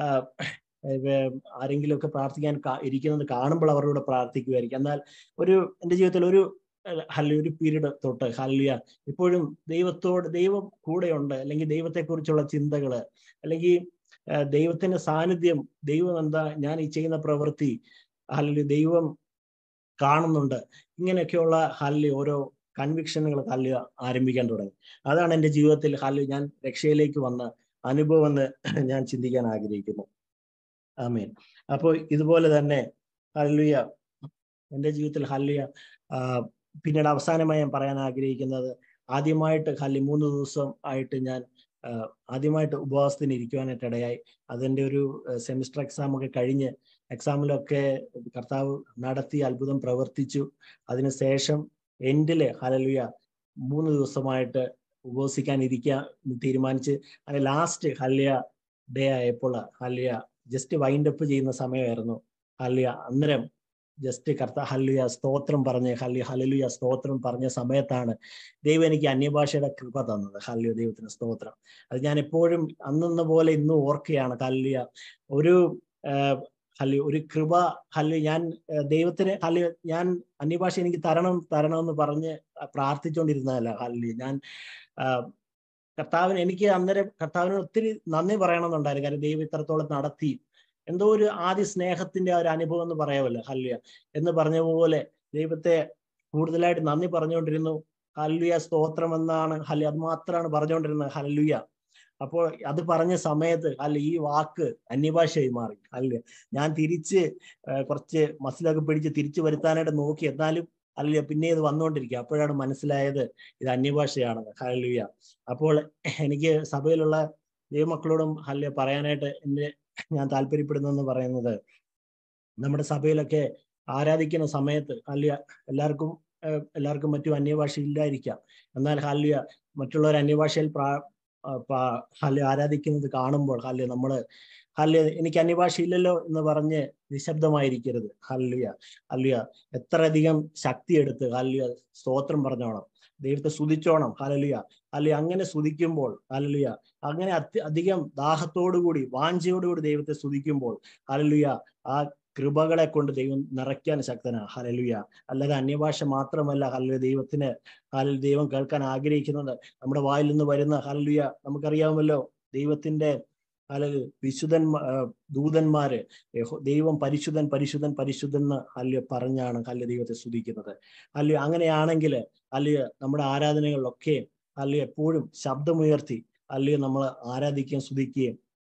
C: ആരെങ്കിലും ഒക്കെ പ്രാർത്ഥിക്കാൻ ഇരിക്കുന്നത് കാണുമ്പോൾ അവരോട് പ്രാർത്ഥിക്കുമായിരിക്കും എന്നാൽ ഒരു എൻ്റെ ജീവിതത്തിൽ ഒരു ഹല്ലി ഒരു പീരീഡ് തൊട്ട് ഹല്ലിയ ഇപ്പോഴും ദൈവത്തോട് ദൈവം കൂടെയുണ്ട് അല്ലെങ്കിൽ ദൈവത്തെക്കുറിച്ചുള്ള ചിന്തകള് അല്ലെങ്കിൽ ദൈവത്തിന്റെ സാന്നിധ്യം ദൈവം എന്താ ഞാൻ ഈ ചെയ്യുന്ന പ്രവൃത്തി അല്ലെങ്കിൽ ദൈവം കാണുന്നുണ്ട് ഇങ്ങനെയൊക്കെയുള്ള ഹല്ലി ഓരോ കൺവിക്ഷനുകൾ ഹല്ലി ആരംഭിക്കാൻ തുടങ്ങി അതാണ് എൻ്റെ ജീവിതത്തിൽ ഹല്ലി ഞാൻ രക്ഷയിലേക്ക് വന്ന അനുഭവം എന്ന് ഞാൻ ചിന്തിക്കാൻ ആഗ്രഹിക്കുന്നു ആമീൻ അപ്പോൾ ഇതുപോലെ തന്നെ ഹല്ലുയ എൻ്റെ ജീവിതത്തിൽ ഹല്ലുയ പിന്നീട് അവസാനമായി ഞാൻ പറയാൻ ആഗ്രഹിക്കുന്നത് ആദ്യമായിട്ട് ഹല്ലി മൂന്ന് ദിവസം ആയിട്ട് ഞാൻ ആഹ് ആദ്യമായിട്ട് ഉപവാസത്തിന് ഇരിക്കുവാനായിട്ട് ഇടയായി അതിൻ്റെ ഒരു സെമിസ്റ്റർ എക്സാം ഒക്കെ കഴിഞ്ഞ് എക്സാമിലൊക്കെ കർത്താവ് നടത്തി അത്ഭുതം പ്രവർത്തിച്ചു അതിനുശേഷം എൻഡില് ഹലലുയ മൂന്ന് ദിവസമായിട്ട് ഉപവസിക്കാൻ ഇരിക്കാൻ തീരുമാനിച്ച് അങ്ങനെ ലാസ്റ്റ് ഹല്യ ഡേ ആയപ്പോൾ ഹല്യ ജസ്റ്റ് വൈൻഡ് അപ്പ് ചെയ്യുന്ന സമയമായിരുന്നു ഹല്യ അന്നേരം ജസ്റ്റ് കർത്ത ഹല്ലുയ സ്തോത്രം പറഞ്ഞ് ഹല്യ ഹലലുയ സ്തോത്രം പറഞ്ഞ സമയത്താണ് ദൈവം എനിക്ക് അന്യഭാഷയുടെ കൃപ തന്നത് ഹല്യ ദൈവത്തിന് സ്തോത്രം അത് ഞാൻ എപ്പോഴും അന്നെന്ന പോലെ ഇന്നും ഓർക്കുകയാണ് ഹല്യ ഒരു ഹല്യ ഒരു കൃപ ഹല്യ ഞാൻ ഏഹ് ദൈവത്തിന് ഹല്യ ഞാൻ അന്യഭാഷ എനിക്ക് തരണം തരണം എന്ന് പറഞ്ഞ് പ്രാർത്ഥിച്ചുകൊണ്ടിരുന്നതല്ല ഹല്യ ഞാൻ ആഹ് കർത്താവിന് എനിക്ക് അന്നേരം കർത്താവിന് ഒത്തിരി നന്ദി പറയണമെന്നുണ്ടായിരുന്നു കാര്യം ദൈവം ഇത്രത്തോളം നടത്തി എന്തോ ഒരു ആദ്യ സ്നേഹത്തിന്റെ ആ ഒരു അനുഭവം എന്ന് പറയാമല്ലോ ഹല്യ എന്ന് പറഞ്ഞ പോലെ ദൈവത്തെ കൂടുതലായിട്ട് നന്ദി പറഞ്ഞുകൊണ്ടിരുന്നു ഹല്ലുയ സ്തോത്രം എന്നാണ് ഹല്യ അത് മാത്രമാണ് പറഞ്ഞുകൊണ്ടിരുന്നത് ഹല്ലുയ അപ്പോൾ അത് പറഞ്ഞ സമയത്ത് അല്ല ഈ വാക്ക് അന്യഭാഷയായി മാറി അല്ല ഞാൻ തിരിച്ച് ഏഹ് കുറച്ച് മസിലൊക്കെ പിടിച്ച് തിരിച്ചു വരുത്താനായിട്ട് നോക്കി എന്നാലും അല്ല പിന്നെ ഇത് വന്നുകൊണ്ടിരിക്കുക അപ്പോഴാണ് മനസ്സിലായത് ഇത് അന്യഭാഷയാണെന്ന് ഹല്ലുയ അപ്പോൾ എനിക്ക് സഭയിലുള്ള ദൈവമക്കളോടും അല്ല പറയാനായിട്ട് എൻ്റെ ഞാൻ താല്പര്യപ്പെടുന്നെന്ന് പറയുന്നത് നമ്മുടെ സഭയിലൊക്കെ ആരാധിക്കുന്ന സമയത്ത് അല്ലിയ എല്ലാവർക്കും ഏഹ് എല്ലാവർക്കും മറ്റും അന്യഭാഷ ഇല്ലായിരിക്കാം എന്നാൽ ഹാല്യ മറ്റുള്ളവർ അന്യഭാഷയിൽ പ്രാ ആ, പാ- ഹാല്യ ആരാധിക്കുന്നത് കാണുമ്പോൾ ഹാല്യ നമ്മള് ഹാല്യ എനിക്ക് അന്യഭാഷ ഇല്ലല്ലോ എന്ന് പറഞ്ഞ് നിശബ്ദമായിരിക്കരുത് ഹല്ലിയ ഹല്ലിയ എത്രയധികം ശക്തി എടുത്ത് ഹല്ലിയ സ്തോത്രം പറഞ്ഞോണം ദൈവത്തെ സ്തുതിച്ചോണം ഹലലിയ അല്ലെ അങ്ങനെ സ്തുതിക്കുമ്പോൾ ഹലലിയ അങ്ങനെ അത്യ അധികം ദാഹത്തോടുകൂടി വാഞ്ചയോടുകൂടി ദൈവത്തെ സ്തുതിക്കുമ്പോൾ ഹലലിയ ആ കൃപകളെ കൊണ്ട് ദൈവം നിറയ്ക്കാൻ ശക്തനാ ഹലലുയ അല്ലാതെ അന്യഭാഷ മാത്രമല്ല ഹല്ലുയ ദൈവത്തിന് ഹൽ ദൈവം കേൾക്കാൻ ആഗ്രഹിക്കുന്നത് നമ്മുടെ വായിൽ നിന്ന് വരുന്ന ഹല്ലുയ നമുക്കറിയാമല്ലോ ദൈവത്തിന്റെ അല്ലെങ്കിൽ വിശുദ്ധൻ ദൂതന്മാര് യഹോ- ദൈവം പരിശുദ്ധൻ പരിശുദ്ധൻ പരിശുദ്ധൻ എന്ന് അല്ലെ പറഞ്ഞാണ് ഹല്യ ദൈവത്തെ സ്തുതിക്കുന്നത് അല്ലെ അങ്ങനെയാണെങ്കിൽ അല്ലെ നമ്മുടെ ആരാധനകളിലൊക്കെ അല്ലെ എപ്പോഴും ശബ്ദമുയർത്തി അല്ലെ നമ്മൾ ആരാധിക്കുകയും സ്തുതിക്കുകയും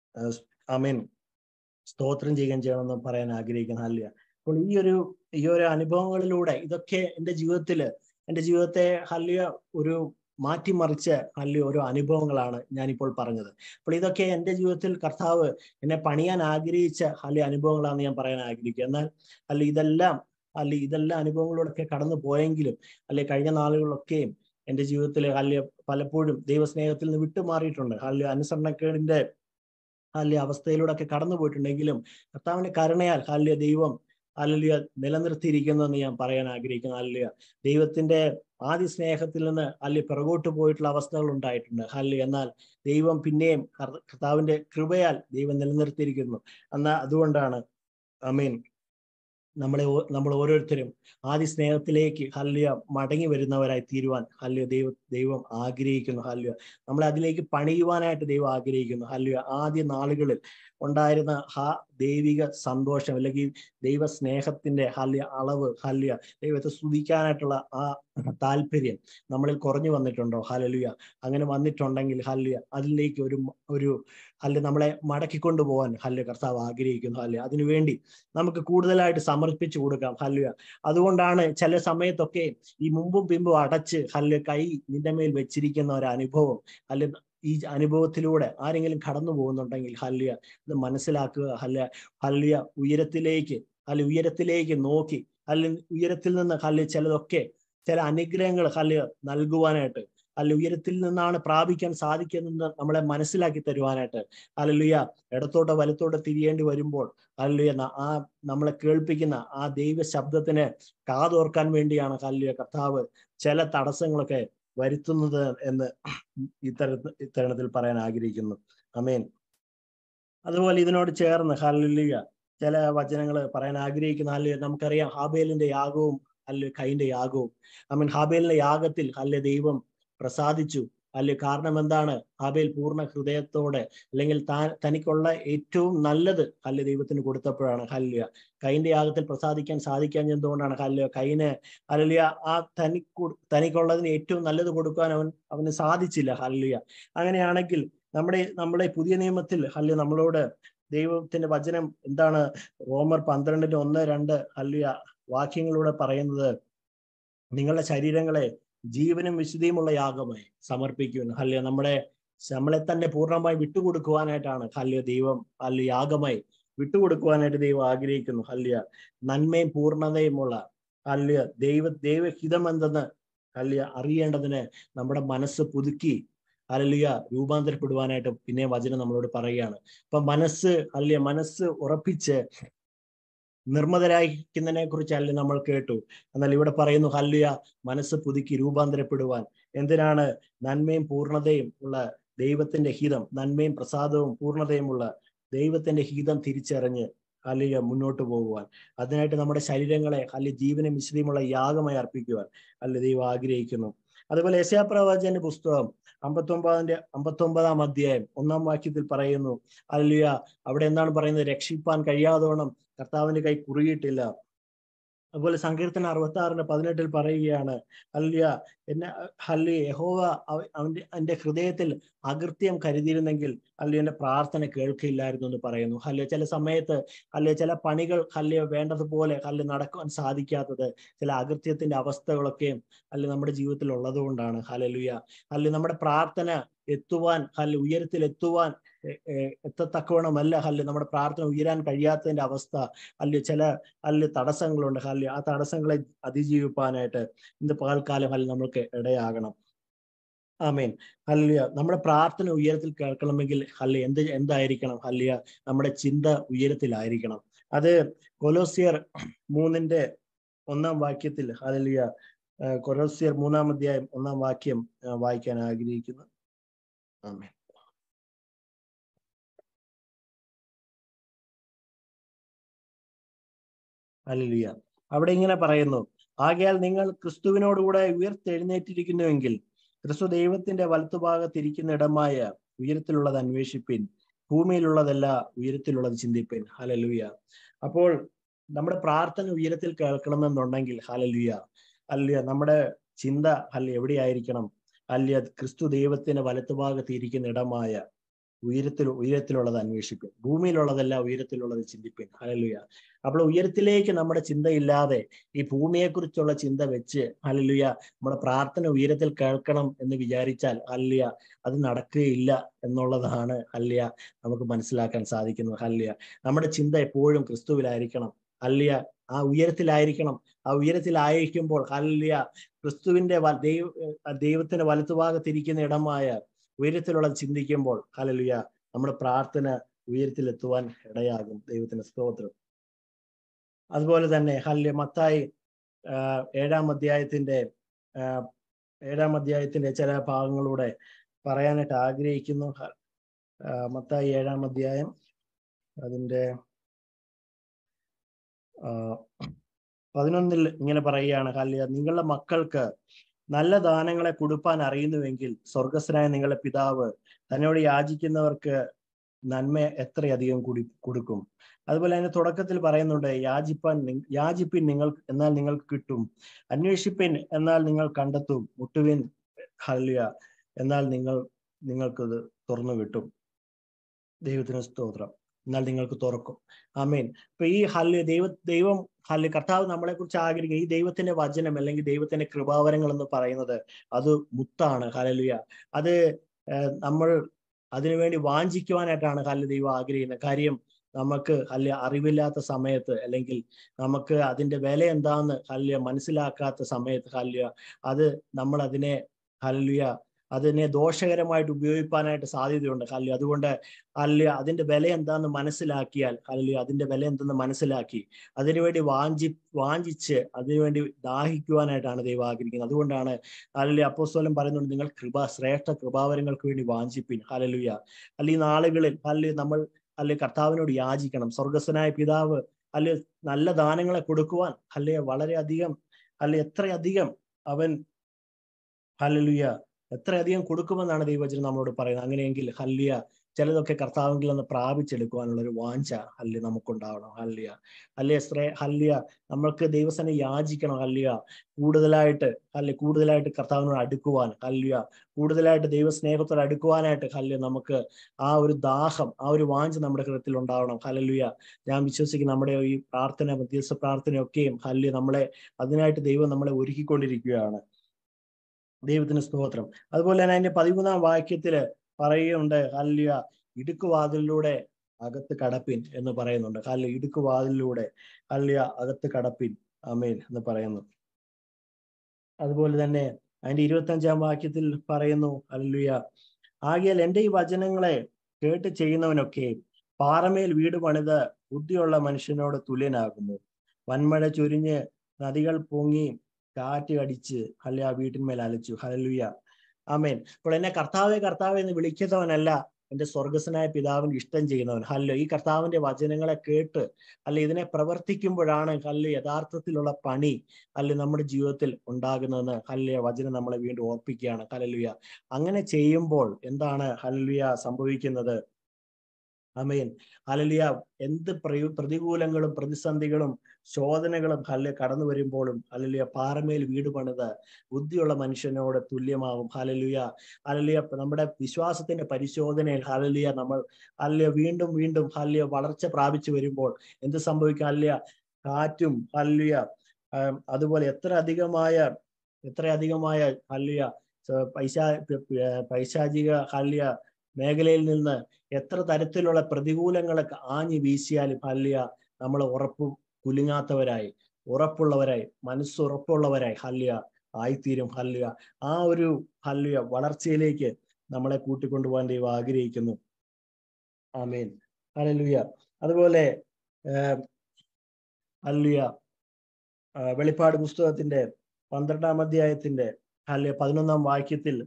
C: അമീൻ സ്തോത്രം ചെയ്യുകയും ചെയ്യണമെന്ന് പറയാൻ ആഗ്രഹിക്കുന്ന ഹല്യ അപ്പോൾ ഈ ഒരു ഈ ഒരു അനുഭവങ്ങളിലൂടെ ഇതൊക്കെ എൻ്റെ ജീവിതത്തില് എൻ്റെ ജീവിതത്തെ ഹല്യ ഒരു മാറ്റിമറിച്ച ഹല്യ ഓരോ അനുഭവങ്ങളാണ് ഞാനിപ്പോൾ പറഞ്ഞത് അപ്പോൾ ഇതൊക്കെ എൻ്റെ ജീവിതത്തിൽ കർത്താവ് എന്നെ പണിയാൻ ആഗ്രഹിച്ച ഹല്യ അനുഭവങ്ങളാണെന്ന് ഞാൻ പറയാൻ ആഗ്രഹിക്കുക എന്നാൽ അല്ല ഇതെല്ലാം അല്ല ഇതെല്ലാം അനുഭവങ്ങളിലൂടെയൊക്കെ കടന്നു പോയെങ്കിലും അല്ലെ കഴിഞ്ഞ നാളുകളിലൊക്കെയും എൻ്റെ ജീവിതത്തിൽ അല്ലെ പലപ്പോഴും ദൈവസ്നേഹത്തിൽ നിന്ന് വിട്ടുമാറിയിട്ടുണ്ട് അല്ലെ അനുസരണക്കേടിന്റെ അല്ലെ അവസ്ഥയിലൂടെ ഒക്കെ കടന്നു പോയിട്ടുണ്ടെങ്കിലും കർത്താവിന്റെ കരുണയാൽ ഹല്യ ദൈവം അല്ലിയ നിലനിർത്തിയിരിക്കുന്നെന്ന് ഞാൻ പറയാൻ ആഗ്രഹിക്കുന്നു അല്ലിയ ദൈവത്തിന്റെ ആദ്യ സ്നേഹത്തിൽ നിന്ന് അല്ലെ പിറകോട്ട് പോയിട്ടുള്ള അവസ്ഥകൾ ഉണ്ടായിട്ടുണ്ട് ഹല്ല് എന്നാൽ ദൈവം പിന്നെയും കർ- കർത്താവിന്റെ കൃപയാൽ ദൈവം നിലനിർത്തിയിരിക്കുന്നു എന്നാൽ അതുകൊണ്ടാണ് അമീൻ നമ്മളെ ഓ- നമ്മൾ ഓരോരുത്തരും ആദ്യ സ്നേഹത്തിലേക്ക് ഹല്യ മടങ്ങി വരുന്നവരായി തീരുവാൻ ഹല്യ ദൈവ ദൈവം ആഗ്രഹിക്കുന്നു ഹല്യ നമ്മളെ അതിലേക്ക് പണിയുവാനായിട്ട് ദൈവം ആഗ്രഹിക്കുന്നു ഹല്യ ആദ്യ നാളുകളിൽ ഉണ്ടായിരുന്ന ആ ദൈവിക സന്തോഷം അല്ലെങ്കിൽ ദൈവ സ്നേഹത്തിന്റെ ഹല്യ അളവ് ഹല്യ ദൈവത്തെ സ്തുതിക്കാനായിട്ടുള്ള ആ താല്പര്യം നമ്മളിൽ കുറഞ്ഞു വന്നിട്ടുണ്ടോ ഹലലുയ അങ്ങനെ വന്നിട്ടുണ്ടെങ്കിൽ ഹല്യ അതിലേക്ക് ഒരു മ- ഒരു ഹല്യ നമ്മളെ മടക്കിക്കൊണ്ടു പോകാൻ ഹല്യ കർത്താവ് ആഗ്രഹിക്കുന്നു ഹല്യ അതിനുവേണ്ടി നമുക്ക് കൂടുതലായിട്ട് സമർപ്പിച്ചു കൊടുക്കാം ഹല്യ അതുകൊണ്ടാണ് ചില സമയത്തൊക്കെ ഈ മുമ്പും പിമ്പും അടച്ച് ഹല്യ കൈ നിന്റെ മേൽ വെച്ചിരിക്കുന്ന ഒരു അനുഭവം ഹല്യ ഈ അനുഭവത്തിലൂടെ ആരെങ്കിലും കടന്നു പോകുന്നുണ്ടെങ്കിൽ ഹല്യ ഇത് മനസ്സിലാക്കുക ഹല്യ ഹല്യ ഉയരത്തിലേക്ക് അല്ലെ ഉയരത്തിലേക്ക് നോക്കി അല്ലെ ഉയരത്തിൽ നിന്ന് ഹല്യ ചിലതൊക്കെ ചില അനുഗ്രഹങ്ങൾ ഹല്യ നൽകുവാനായിട്ട് അല്ല ഉയരത്തിൽ നിന്നാണ് പ്രാപിക്കാൻ സാധിക്കുന്നത് നമ്മളെ മനസ്സിലാക്കി തരുവാനായിട്ട് അല്ലുയ ഇടത്തോട്ടോ വലത്തോട്ടോ തിരിയേണ്ടി വരുമ്പോൾ അല്ലുയ ആ നമ്മളെ കേൾപ്പിക്കുന്ന ആ ദൈവ ശബ്ദത്തിന് കാതോർക്കാൻ വേണ്ടിയാണ് കല്ലുയ കർത്താവ് ചില തടസ്സങ്ങളൊക്കെ വരുത്തുന്നത് എന്ന് ഇത്തര ഇത്തരണത്തിൽ പറയാൻ ആഗ്രഹിക്കുന്നു അമേൻ അതുപോലെ ഇതിനോട് ചേർന്ന് ഹല്ലുയ ചില വചനങ്ങൾ പറയാൻ ആഗ്രഹിക്കുന്ന ഹല്ലുയ നമുക്കറിയാം ഹാബേലിന്റെ യാഗവും അല്ലെ കൈന്റെ യാഗവും ഐ മീൻ ഹാബേലിന്റെ യാഗത്തിൽ അല്ലെ ദൈവം പ്രസാദിച്ചു അല്ലെ കാരണം എന്താണ് ഹാബേൽ പൂർണ്ണ ഹൃദയത്തോടെ അല്ലെങ്കിൽ താൻ തനിക്കുള്ള ഏറ്റവും നല്ലത് ഹല്യ ദൈവത്തിന് കൊടുത്തപ്പോഴാണ് ഹല്യ കൈന്റെ യാഗത്തിൽ പ്രസാദിക്കാൻ സാധിക്കാൻ എന്തുകൊണ്ടാണ് ഹല്യ കൈന് ഹല്യ ആ തനിക്കു തനിക്കുള്ളതിന് ഏറ്റവും നല്ലത് കൊടുക്കാൻ അവൻ അവന് സാധിച്ചില്ല ഹല്യ അങ്ങനെയാണെങ്കിൽ നമ്മുടെ നമ്മുടെ പുതിയ നിയമത്തിൽ ഹല്യ നമ്മളോട് ദൈവത്തിന്റെ വചനം എന്താണ് റോമർ പന്ത്രണ്ടിന്റെ ഒന്ന് രണ്ട് ഹല്യ വാക്യങ്ങളിലൂടെ പറയുന്നത് നിങ്ങളുടെ ശരീരങ്ങളെ ജീവനും വിശുദ്ധിയുമുള്ള യാഗമായി സമർപ്പിക്കുന്നു അല്ലെ നമ്മുടെ നമ്മളെ തന്നെ പൂർണ്ണമായി വിട്ടുകൊടുക്കുവാനായിട്ടാണ് ഹല്യ ദൈവം ഹല്യ യാഗമായി വിട്ടുകൊടുക്കുവാനായിട്ട് ദൈവം ആഗ്രഹിക്കുന്നു ഹല്യ നന്മയും പൂർണ്ണതയുമുള്ള ഹല്യ ദൈവ ദൈവഹിതം എന്തെന്ന് ഹല്യ അറിയേണ്ടതിന് നമ്മുടെ മനസ്സ് പുതുക്കി ഹല്യ രൂപാന്തരപ്പെടുവാനായിട്ട് പിന്നെ വചനം നമ്മളോട് പറയുകയാണ് അപ്പൊ മനസ്സ് ഹല്യ മനസ്സ് ഉറപ്പിച്ച് നിർമ്മതരായിരിക്കുന്നതിനെ കുറിച്ചല്ല നമ്മൾ കേട്ടു എന്നാൽ ഇവിടെ പറയുന്നു ഹല്യ മനസ്സ് പുതുക്കി രൂപാന്തരപ്പെടുവാൻ എന്തിനാണ് നന്മയും പൂർണ്ണതയും ഉള്ള ദൈവത്തിന്റെ ഹിതം നന്മയും പ്രസാദവും പൂർണ്ണതയുമുള്ള ദൈവത്തിന്റെ ഹിതം തിരിച്ചറിഞ്ഞ് അല്ലെങ്കിൽ മുന്നോട്ട് പോകുവാൻ അതിനായിട്ട് നമ്മുടെ ശരീരങ്ങളെ അല്ലെങ്കിൽ ജീവനും മിശ്രിയുമുള്ള യാഗമായി അർപ്പിക്കുവാൻ അല്ല ദൈവം ആഗ്രഹിക്കുന്നു അതുപോലെ യശാപ്രവാചന്റെ പുസ്തകം അമ്പത്തി ഒമ്പതിന്റെ അമ്പത്തി ഒമ്പതാം അധ്യായം ഒന്നാം വാക്യത്തിൽ പറയുന്നു അല്ലിയ അവിടെ എന്താണ് പറയുന്നത് രക്ഷിപ്പാൻ കഴിയാതോണം കർത്താവിന്റെ കൈ കുറുകിയിട്ടില്ല അതുപോലെ സങ്കീർത്തന അറുപത്തി ആറിന്റെ പതിനെട്ടിൽ പറയുകയാണ് അല്ലിയ എന്നെ ഹല്ലി യഹോവ അവ- അവന്റെ എന്റെ ഹൃദയത്തിൽ അകൃത്യം കരുതിയിരുന്നെങ്കിൽ അല്ലെ എന്റെ പ്രാർത്ഥന കേൾക്കില്ലായിരുന്നു എന്ന് പറയുന്നു ഹല്ലെ ചില സമയത്ത് അല്ലെ ചില പണികൾ ഹല്ലെ വേണ്ടതുപോലെ ഹല്ലെ നടക്കുവാൻ സാധിക്കാത്തത് ചില അകൃത്യത്തിന്റെ അവസ്ഥകളൊക്കെയും അല്ലെ നമ്മുടെ ജീവിതത്തിൽ ഉള്ളത് കൊണ്ടാണ് ഹലലുയ അല്ലെ നമ്മുടെ പ്രാർത്ഥന എത്തുവാൻ ഹല്ലെ ഉയരത്തിൽ എത്തുവാൻ എ- എ- എത്തത്തക്കവണ്ണമല്ല ഹല്ലെ നമ്മുടെ പ്രാർത്ഥന ഉയരാൻ കഴിയാത്തതിന്റെ അവസ്ഥ അല്ലെ ചില അല്ലെ തടസ്സങ്ങളുണ്ട് ഹല്ലെ ആ തടസ്സങ്ങളെ അതിജീവിപ്പാനായിട്ട് ഇന്ന് പകൽക്കാലം ഹല്ലെ നമ്മൾക്ക് ഇടയാകണം ആമേൻ ഹല്ലിയ നമ്മുടെ പ്രാർത്ഥന ഉയരത്തിൽ കേൾക്കണമെങ്കിൽ ഹല്ലെ എന്ത് എന്തായിരിക്കണം ഹല്ലിയ നമ്മുടെ ചിന്ത ഉയരത്തിലായിരിക്കണം അത് കൊലോസിയർ മൂന്നിന്റെ ഒന്നാം വാക്യത്തിൽ ഹല്ലിയ ആ, കൊലോസിയർ മൂന്നാം അധ്യായം ഒന്നാം വാക്യം ആ, വായിക്കാൻ ആഗ്രഹിക്കുന്നു ആമേൻ ഹല്ലേലൂയ അവിടെ ഇങ്ങനെ പറയുന്നു ആകയാൽ നിങ്ങൾ ക്രിസ്തുവിനോടുകൂടെ ഉയർത്തെഴുന്നേറ്റിരിക്കുന്നുവെങ്കിൽ ക്രിസ്തു ദൈവത്തിന്റെ വലത്തുഭാഗത്തിരിക്കുന്ന ഇടമായ ഉയരത്തിലുള്ളത് അന്വേഷിപ്പിൻ ഭൂമിയിലുള്ളതല്ല ഉയരത്തിലുള്ളത് ചിന്തിപ്പിൻ ഹലലുയ അപ്പോൾ നമ്മുടെ പ്രാർത്ഥന ഉയരത്തിൽ കേൾക്കണമെന്നുണ്ടെങ്കിൽ ഹലലുയ അല്ല നമ്മുടെ ചിന്ത അല്ല എവിടെയായിരിക്കണം അല്ല ക്രിസ്തു ദൈവത്തിന്റെ വലത്തുഭാഗത്ത് ഇരിക്കുന്ന ഇടമായ ഉയരത്തിൽ ഉയരത്തിലുള്ളത് അന്വേഷിപ്പിൻ ഭൂമിയിലുള്ളതല്ല ഉയരത്തിലുള്ളത് ചിന്തിപ്പിൻ ഹലലുയ അപ്പോൾ ഉയരത്തിലേക്ക് നമ്മുടെ ചിന്തയില്ലാതെ ഈ ഭൂമിയെക്കുറിച്ചുള്ള ചിന്ത വെച്ച് ഹലലുയ നമ്മുടെ പ്രാർത്ഥന ഉയരത്തിൽ കേൾക്കണം എന്ന് വിചാരിച്ചാൽ ഹല്ലിയ അത് നടക്കുകയില്ല എന്നുള്ളതാണ് ഹല്ലിയ നമുക്ക് മനസ്സിലാക്കാൻ സാധിക്കുന്നത് ഹല്ലിയ നമ്മുടെ ചിന്ത എപ്പോഴും ക്രിസ്തുവിലായിരിക്കണം ഹല്ലിയ ആ ഉയരത്തിലായിരിക്കണം ആ ഉയരത്തിലായിരിക്കുമ്പോൾ ഹല്ലിയ ക്രിസ്തുവിന്റെ വ- ദൈവ ദൈവത്തിന്റെ വലത്തുഭാഗത്തിരിക്കുന്ന ഇടമായ ഉയരത്തിലുള്ളത് ചിന്തിക്കുമ്പോൾ ഹലലുയ നമ്മുടെ പ്രാർത്ഥന ഉയരത്തിലെത്തുവാൻ ഇടയാകും ദൈവത്തിന്റെ സ്തോത്രം അതുപോലെ തന്നെ ഹല്യ മത്തായി ആ, ഏഴാം അധ്യായത്തിന്റെ ആ, ഏഴാം അധ്യായത്തിന്റെ ചില ഭാഗങ്ങളൂടെ പറയാനായിട്ട് ആഗ്രഹിക്കുന്നു ഹ- ആ, മത്തായി ഏഴാം അധ്യായം അതിന്റെ ആ, പതിനൊന്നിൽ ഇങ്ങനെ പറയുകയാണ് ഹല്യ നിങ്ങളുടെ മക്കൾക്ക് നല്ല ദാനങ്ങളെ കൊടുപ്പാൻ അറിയുന്നുവെങ്കിൽ സ്വർഗസ്വനായ നിങ്ങളുടെ പിതാവ് തന്നോട് യാചിക്കുന്നവർക്ക് നന്മ എത്രയധികം കൂടി കൊടുക്കും അതുപോലെ അതിന്റെ തുടക്കത്തിൽ പറയുന്നുണ്ട് യാചിപ്പാൻ നി- യാചിപ്പിൻ നിങ്ങൾ എന്നാൽ നിങ്ങൾക്ക് കിട്ടും അന്വേഷിപ്പിൻ എന്നാൽ നിങ്ങൾ കണ്ടെത്തും മുട്ടുവിൻ ഹല്യ എന്നാൽ നിങ്ങൾ നിങ്ങൾക്കത് തുറന്നു കിട്ടും ദൈവത്തിന് സ്തോത്രം എന്നാൽ നിങ്ങൾക്ക് തുറക്കും ആമേൻ ഇപ്പൊ ഈ ഹല്യ ദൈവ ദൈവം ഹല്യ കർത്താവ് നമ്മളെ കുറിച്ച് ആഗ്രഹിക്കുക ഈ ദൈവത്തിന്റെ വചനം അല്ലെങ്കിൽ ദൈവത്തിന്റെ കൃപാവരങ്ങൾ എന്ന് പറയുന്നത് അത് മുത്താണ് ഹലലുയ അത് ഏർ നമ്മൾ അതിനുവേണ്ടി വാഞ്ചിക്കുവാനായിട്ടാണ് ഹല്യ ദൈവം ആഗ്രഹിക്കുന്നത് കാര്യം നമുക്ക് ഹല്യ അറിവില്ലാത്ത സമയത്ത് അല്ലെങ്കിൽ നമുക്ക് അതിന്റെ വില എന്താന്ന് ഹല്യ മനസ്സിലാക്കാത്ത സമയത്ത് ഹല്യ അത് നമ്മൾ അതിനെ ഹല്യ അതിനെ ദോഷകരമായിട്ട് ഉപയോഗിക്കാനായിട്ട് സാധ്യതയുണ്ട് ഹല്യ അതുകൊണ്ട് ഹല്യ അതിന്റെ വില എന്താന്ന് മനസ്സിലാക്കിയാൽ ഹല്യ അതിന്റെ വില എന്തെന്ന് മനസ്സിലാക്കി അതിനുവേണ്ടി വാഞ്ചി വാഞ്ചിച്ച് അതിനുവേണ്ടി ദാഹിക്കുവാനായിട്ടാണ് ദൈവം ആഗ്രഹിക്കുന്നത് അതുകൊണ്ടാണ് ഹല്യ അപ്പോസ്തലൻ പറയുന്നുണ്ട് നിങ്ങൾ കൃപ ശ്രേഷ്ഠ കൃപാവരങ്ങൾക്ക് വേണ്ടി വാഞ്ചിപ്പിൻ ഹലലുയ അല്ലെ ഈ നാളുകളിൽ അല്ലെ നമ്മൾ അല്ലെ കർത്താവിനോട് യാചിക്കണം സ്വർഗസ്വനായ പിതാവ് അല്ലെ നല്ല ദാനങ്ങളെ കൊടുക്കുവാൻ അല്ലെ വളരെയധികം അല്ലെ എത്രയധികം അവൻ ഹല്ലുയ എത്രയധികം കൊടുക്കുമെന്നാണ് ദൈവവചനം നമ്മളോട് പറയുന്നത് അങ്ങനെയെങ്കിൽ ഹല്ലിയ ചിലതൊക്കെ കർത്താവെങ്കിൽ ഒന്ന് പ്രാപിച്ചെടുക്കുവാനുള്ള ഒരു വാഞ്ച ഹല്യ നമുക്കുണ്ടാവണം ഹല്ലിയ അല്ലേ ശ്രേ ഹല്ലിയ നമ്മൾക്ക് ദൈവസനെ യാചിക്കണം ഹല്ലിയ കൂടുതലായിട്ട് അല്ലെ കൂടുതലായിട്ട് കർത്താവിനോട് അടുക്കുവാൻ ഹല്ലിയ കൂടുതലായിട്ട് ദൈവസ്നേഹത്തോട് അടുക്കുവാനായിട്ട് ഹല്യ നമുക്ക് ആ ഒരു ദാഹം ആ ഒരു വാഞ്ച നമ്മുടെ ഹൃദയത്തിൽ ഉണ്ടാവണം ഹല്ലുയ ഞാൻ വിശ്വസിക്കുന്നു നമ്മുടെ ഈ പ്രാർത്ഥന മധ്യസ്ഥ പ്രാർത്ഥനയൊക്കെയും ഹല്യ നമ്മളെ അതിനായിട്ട് ദൈവം നമ്മളെ ഒരുക്കിക്കൊണ്ടിരിക്കുകയാണ് ദൈവത്തിന് സ്തോത്രം അതുപോലെ തന്നെ അതിന്റെ പതിമൂന്നാം വാക്യത്തില് പറയുന്നുണ്ട് ഹല്ലിയ ഇടുക്കുവാതിലൂടെ അകത്ത് കടപ്പിൻ എന്ന് പറയുന്നുണ്ട് ഹല്ലിയ ഇടുക്കുവാതിലൂടെ ഹല്ലിയ അകത്ത് കടപ്പിൻ അമേൻ എന്ന് പറയുന്നു അതുപോലെ തന്നെ അതിന്റെ ഇരുപത്തി അഞ്ചാം വാക്യത്തിൽ പറയുന്നു ഹല്ലിയ ആകിയാൽ എൻ്റെ ഈ വചനങ്ങളെ കേട്ട് ചെയ്യുന്നവനൊക്കെ പാറമേൽ വീട് പണിത് ബുദ്ധിയുള്ള മനുഷ്യനോട് തുല്യനാകുന്നു വൻമഴ ചൊരിഞ്ഞ് നദികൾ പൊങ്ങി കാറ്റ് അടിച്ച് അല്ലെ ആ വീട്ടിന്മേൽ അലച്ചു ഹലലുയ ആമേൻ അപ്പോൾ എന്നെ കർത്താവെ കർത്താവെ എന്ന് വിളിക്കുന്നവനല്ല എന്റെ സ്വർഗസ്വനായ പിതാവിന് ഇഷ്ടം ചെയ്യുന്നവൻ ഹല്ലോ ഈ കർത്താവിന്റെ വചനങ്ങളെ കേട്ട് അല്ലെ ഇതിനെ പ്രവർത്തിക്കുമ്പോഴാണ് ഹല്ല് യഥാർത്ഥത്തിലുള്ള പണി അല്ലെ നമ്മുടെ ജീവിതത്തിൽ ഉണ്ടാകുന്നതെന്ന് ഹല്ലിയ വചനം നമ്മളെ വീണ്ടും ഓർപ്പിക്കുകയാണ് ഹലലുയ അങ്ങനെ ചെയ്യുമ്പോൾ എന്താണ് ഹല്ലുയ സംഭവിക്കുന്നത് അമേൻ ഹലലിയ എന്ത് പ്രയോ പ്രതികൂലങ്ങളും പ്രതിസന്ധികളും ശോധനകളും ഹല്ലെ കടന്നു വരുമ്പോഴും ഹലലിയ പാറമേൽ വീട് പണിത് ബുദ്ധിയുള്ള മനുഷ്യനോട് തുല്യമാകും ഹലലിയ ഹലലിയ നമ്മുടെ വിശ്വാസത്തിന്റെ പരിശോധനയിൽ ഹലലിയ നമ്മൾ ഹല്ലിയ വീണ്ടും വീണ്ടും ഹല്ലിയ വളർച്ച പ്രാപിച്ചു വരുമ്പോൾ എന്ത് സംഭവിക്കും ഹല്ലിയ കാറ്റും ഹല്ലിയ ആം, അതുപോലെ എത്ര അധികമായ എത്ര അധികമായ ഹല്ലിയ സ- പൈശാ പ- പൈശാചിക ഹല്ലിയ മേഖലയിൽ നിന്ന് എത്ര തരത്തിലുള്ള പ്രതികൂലങ്ങളൊക്കെ ആഞ്ഞു വീശിയാലും ഹല്ലിയ നമ്മൾ ഉറപ്പും കുലുങ്ങാത്തവരായി ഉറപ്പുള്ളവരായി മനസ്സുറപ്പുള്ളവരായി ഹല്ലിയ ആയിത്തീരും ഹല്ലിയ ആ ഒരു ഹല്ലിയ വളർച്ചയിലേക്ക് നമ്മളെ കൂട്ടിക്കൊണ്ടുപോകാൻ ദൈവം ആഗ്രഹിക്കുന്നു ആമേൻ ഹല്ലുയ അതുപോലെ ആഹ്, ഹല്ലുയ ആഹ്, വെളിപ്പാട് പുസ്തകത്തിന്റെ പന്ത്രണ്ടാം അധ്യായത്തിന്റെ ഹല്ലിയ പതിനൊന്നാം വാക്യത്തിൽ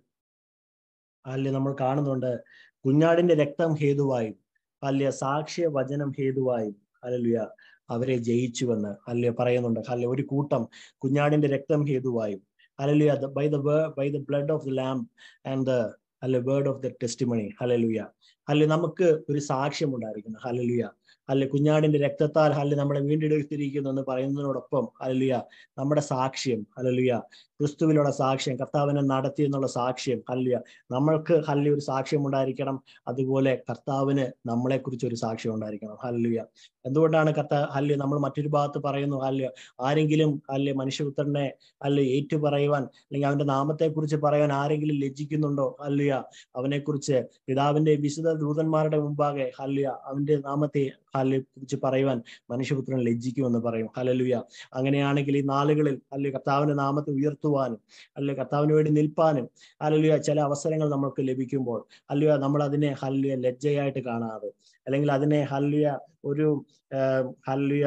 C: ഹല്ലിയ നമ്മൾ കാണുന്നുണ്ട് കുഞ്ഞാടിന്റെ രക്തം ഹേതുവായും ഹല്ലിയ സാക്ഷ്യ വചനം ഹേതുവായും ഹല്ലുയ അവരെ ജയിച്ചുവെന്ന് ഹല്ലിയ പറയുന്നുണ്ട് ഹല്ലിയ ഒരു കൂട്ടം കുഞ്ഞാടിന്റെ രക്തം ഹേതുവായും ഹല്ലുയ by the by the blood of the lamb and the അല്ലെ വേർഡ് ഓഫ് ദ ടെസ്റ്റിമണി ഹലലുയ അല്ലെ നമുക്ക് ഒരു സാക്ഷ്യം ഉണ്ടായിരിക്കുന്നു ഹലലുയ അല്ലെ കുഞ്ഞാടിന്റെ രക്തത്താൽ ഹല്ലെ നമ്മളെ വീണ്ടെടുത്തിരിക്കുന്നു എന്ന് പറയുന്നതിനോടൊപ്പം ഹലലുയ നമ്മുടെ സാക്ഷ്യം ഹലലുയ ക്രിസ്തുവിലുള്ള സാക്ഷ്യം കർത്താവിനെ നടത്തി എന്നുള്ള സാക്ഷ്യം ഹല്ലുയ നമ്മൾക്ക് ഹല്ലി ഒരു സാക്ഷ്യം ഉണ്ടായിരിക്കണം അതുപോലെ കർത്താവിന് നമ്മളെ കുറിച്ച് ഒരു സാക്ഷ്യം ഉണ്ടായിരിക്കണം ഹല്ലുയ എന്തുകൊണ്ടാണ് കർത്താ ഹല്ല് നമ്മൾ മറ്റൊരു ഭാഗത്ത് പറയുന്നു ഹല്ല് ആരെങ്കിലും അല്ലെ മനുഷ്യപുത്രനെ അല്ലെ ഏറ്റു പറയുവാൻ അല്ലെങ്കിൽ അവന്റെ നാമത്തെ കുറിച്ച് പറയാൻ ആരെങ്കിലും ലജ്ജിക്കുന്നുണ്ടോ ഹല്ലുയ അവനെ കുറിച്ച് പിതാവിന്റെ വിശുദ്ധ ദൂതന്മാരുടെ മുമ്പാകെ ഹല്ലുയ അവന്റെ നാമത്തെ ഹല്ലെ കുറിച്ച് പറയുവാൻ മനുഷ്യപുത്രൻ ലജ്ജിക്കുമെന്ന് പറയും ഹലലുയ അങ്ങനെയാണെങ്കിൽ ഈ നാളുകളിൽ അല്ലെ കർത്താവിന്റെ നാമത്തെ ഉയർത്തുവാനും അല്ലെ കർത്താവിന് വേണ്ടി നിൽപ്പാനും ഹല്ലുയ ചില അവസരങ്ങൾ നമുക്ക് ലഭിക്കുമ്പോൾ ഹല്ലുയ നമ്മൾ അതിനെ ഹല്ലുയ ലജ്ജയായിട്ട് കാണാതെ അല്ലെങ്കിൽ അതിനെ ഹല്ലുയ ഒരു ആഹ് ഹല്ലുയ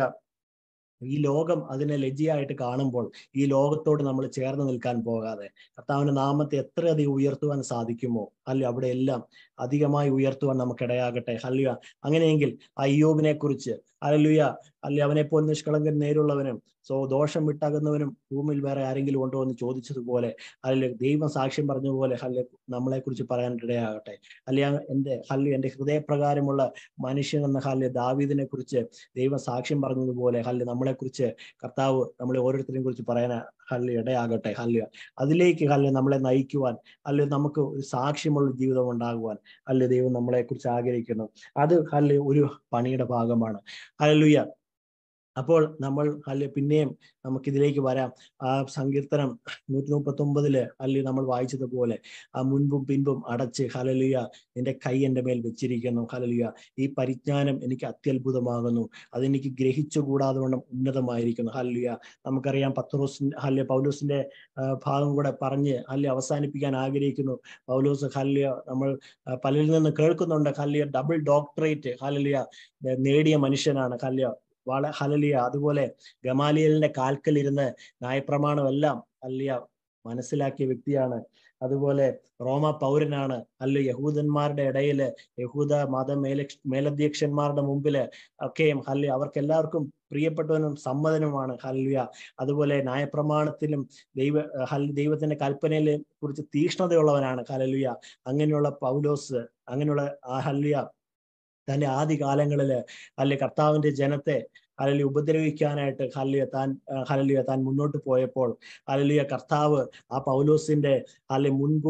C: ഈ ലോകം അതിനെ ലജ്ജയായിട്ട് കാണുമ്പോൾ ഈ ലോകത്തോട് നമ്മൾ ചേർന്ന് നിൽക്കാൻ പോകാതെ കർത്താവിന്റെ നാമത്തെ എത്രയധികം ഉയർത്തുവാൻ സാധിക്കുമോ അല്ല അവിടെ എല്ലാം അധികമായി ഉയർത്തുവാൻ നമുക്കിടയാകട്ടെ ഹല്ലുയ അങ്ങനെയെങ്കിൽ അയ്യോബിനെ കുറിച്ച് അല്ലുയ അല്ലെ അവനെ പോലെ നിഷ്കളങ്കൻ നേരുള്ളവനും സോ ദോഷം വിട്ടകുന്നവനും ഭൂമിയിൽ വേറെ ആരെങ്കിലും ഉണ്ടോ എന്ന് ചോദിച്ചതുപോലെ അല്ലെ ദൈവം സാക്ഷ്യം പറഞ്ഞ പോലെ ഹല്ലെ നമ്മളെ കുറിച്ച് പറയാൻ ഇടയാകട്ടെ അല്ലെ എന്റെ ഹല്ലു എന്റെ ഹൃദയപ്രകാരമുള്ള മനുഷ്യൻ എന്ന ഹല്ലെ ദാവീദിനെ കുറിച്ച് ദൈവം സാക്ഷ്യം പറഞ്ഞതുപോലെ ഹല്ല് നമ്മളെ കുറിച്ച് കർത്താവ് നമ്മളെ ഓരോരുത്തരെയും കുറിച്ച് പറയാൻ ഹല്ല് ഇടയാകട്ടെ ഹല്ല് അതിലേക്ക് ഹല്ല് നമ്മളെ നയിക്കുവാൻ അല്ലെ നമുക്ക് ഒരു സാക്ഷ്യമുള്ള ജീവിതം ഉണ്ടാകുവാൻ അല്ലെ ദൈവം നമ്മളെ കുറിച്ച് ആഗ്രഹിക്കുന്നു അത് ഹല്ല് ഒരു പണിയുടെ ഭാഗമാണ് ഹല്ലുയ അപ്പോൾ നമ്മൾ അല്ലെ പിന്നെയും നമുക്കിതിലേക്ക് വരാം ആ സങ്കീർത്തനം നൂറ്റി മുപ്പത്തി ഒമ്പതില് അല്ലെ നമ്മൾ വായിച്ചതുപോലെ ആ മുൻപും പിൻപും അടച്ച് ഹലലിയ നിന്റെ കൈ എൻ്റെ മേൽ വെച്ചിരിക്കുന്നു ഹലലിയ ഈ പരിജ്ഞാനം എനിക്ക് അത്യത്ഭുതമാകുന്നു അതെനിക്ക് ഗ്രഹിച്ചുകൂടാതെ വണ്ണം ഉന്നതമായിരിക്കുന്നു ഹല്ലിയ നമുക്കറിയാം പത്രോസിന്റെ ഹല്യ പൗലോസിന്റെ ആ, ഭാഗം കൂടെ പറഞ്ഞ് ഹല്യ അവസാനിപ്പിക്കാൻ ആഗ്രഹിക്കുന്നു പൗലോസ് ഹല്യ നമ്മൾ ആ, പലരിൽ നിന്ന് കേൾക്കുന്നുണ്ട് ഹല്യ ഡബിൾ ഡോക്ടറേറ്റ് ഹല്ലിയ നേടിയ മനുഷ്യനാണ് ഹല്യ വള ഹലലിയ അതുപോലെ ഗമാലിയലിന്റെ കാൽക്കലിരുന്ന് ന്യായപ്രമാണം എല്ലാം അല്ലിയ മനസ്സിലാക്കിയ വ്യക്തിയാണ് അതുപോലെ റോമ പൗരനാണ് അല്ല യഹൂദന്മാരുടെ ഇടയില് യഹൂദ മത മേല മേലധ്യക്ഷന്മാരുടെ മുമ്പില് ഒക്കെയും ഹല്യ അവർക്ക് എല്ലാവർക്കും പ്രിയപ്പെട്ടവനും സമ്മതനുമാണ് ഹല്യ അതുപോലെ ന്യായപ്രമാണത്തിലും ദൈവ ഹൽ ദൈവത്തിന്റെ കൽപ്പനയിലെ കുറിച്ച് തീഷ്ണതയുള്ളവനാണ് ഹലലുയ അങ്ങനെയുള്ള പൗലോസ് അങ്ങനെയുള്ള ആ ഹല്യ തന്റെ ആദ്യ കാലങ്ങളില് അല്ലെ കർത്താവിന്റെ ജനത്തെ അല്ലെ ഉപദ്രവിക്കാനായിട്ട് ഹല്ലിയ താൻ ഹല്ലിയ താൻ മുന്നോട്ട് പോയപ്പോൾ ഹല്ലിയ കർത്താവ് ആ പൗലോസിന്റെ അല്ലെ മുൻപും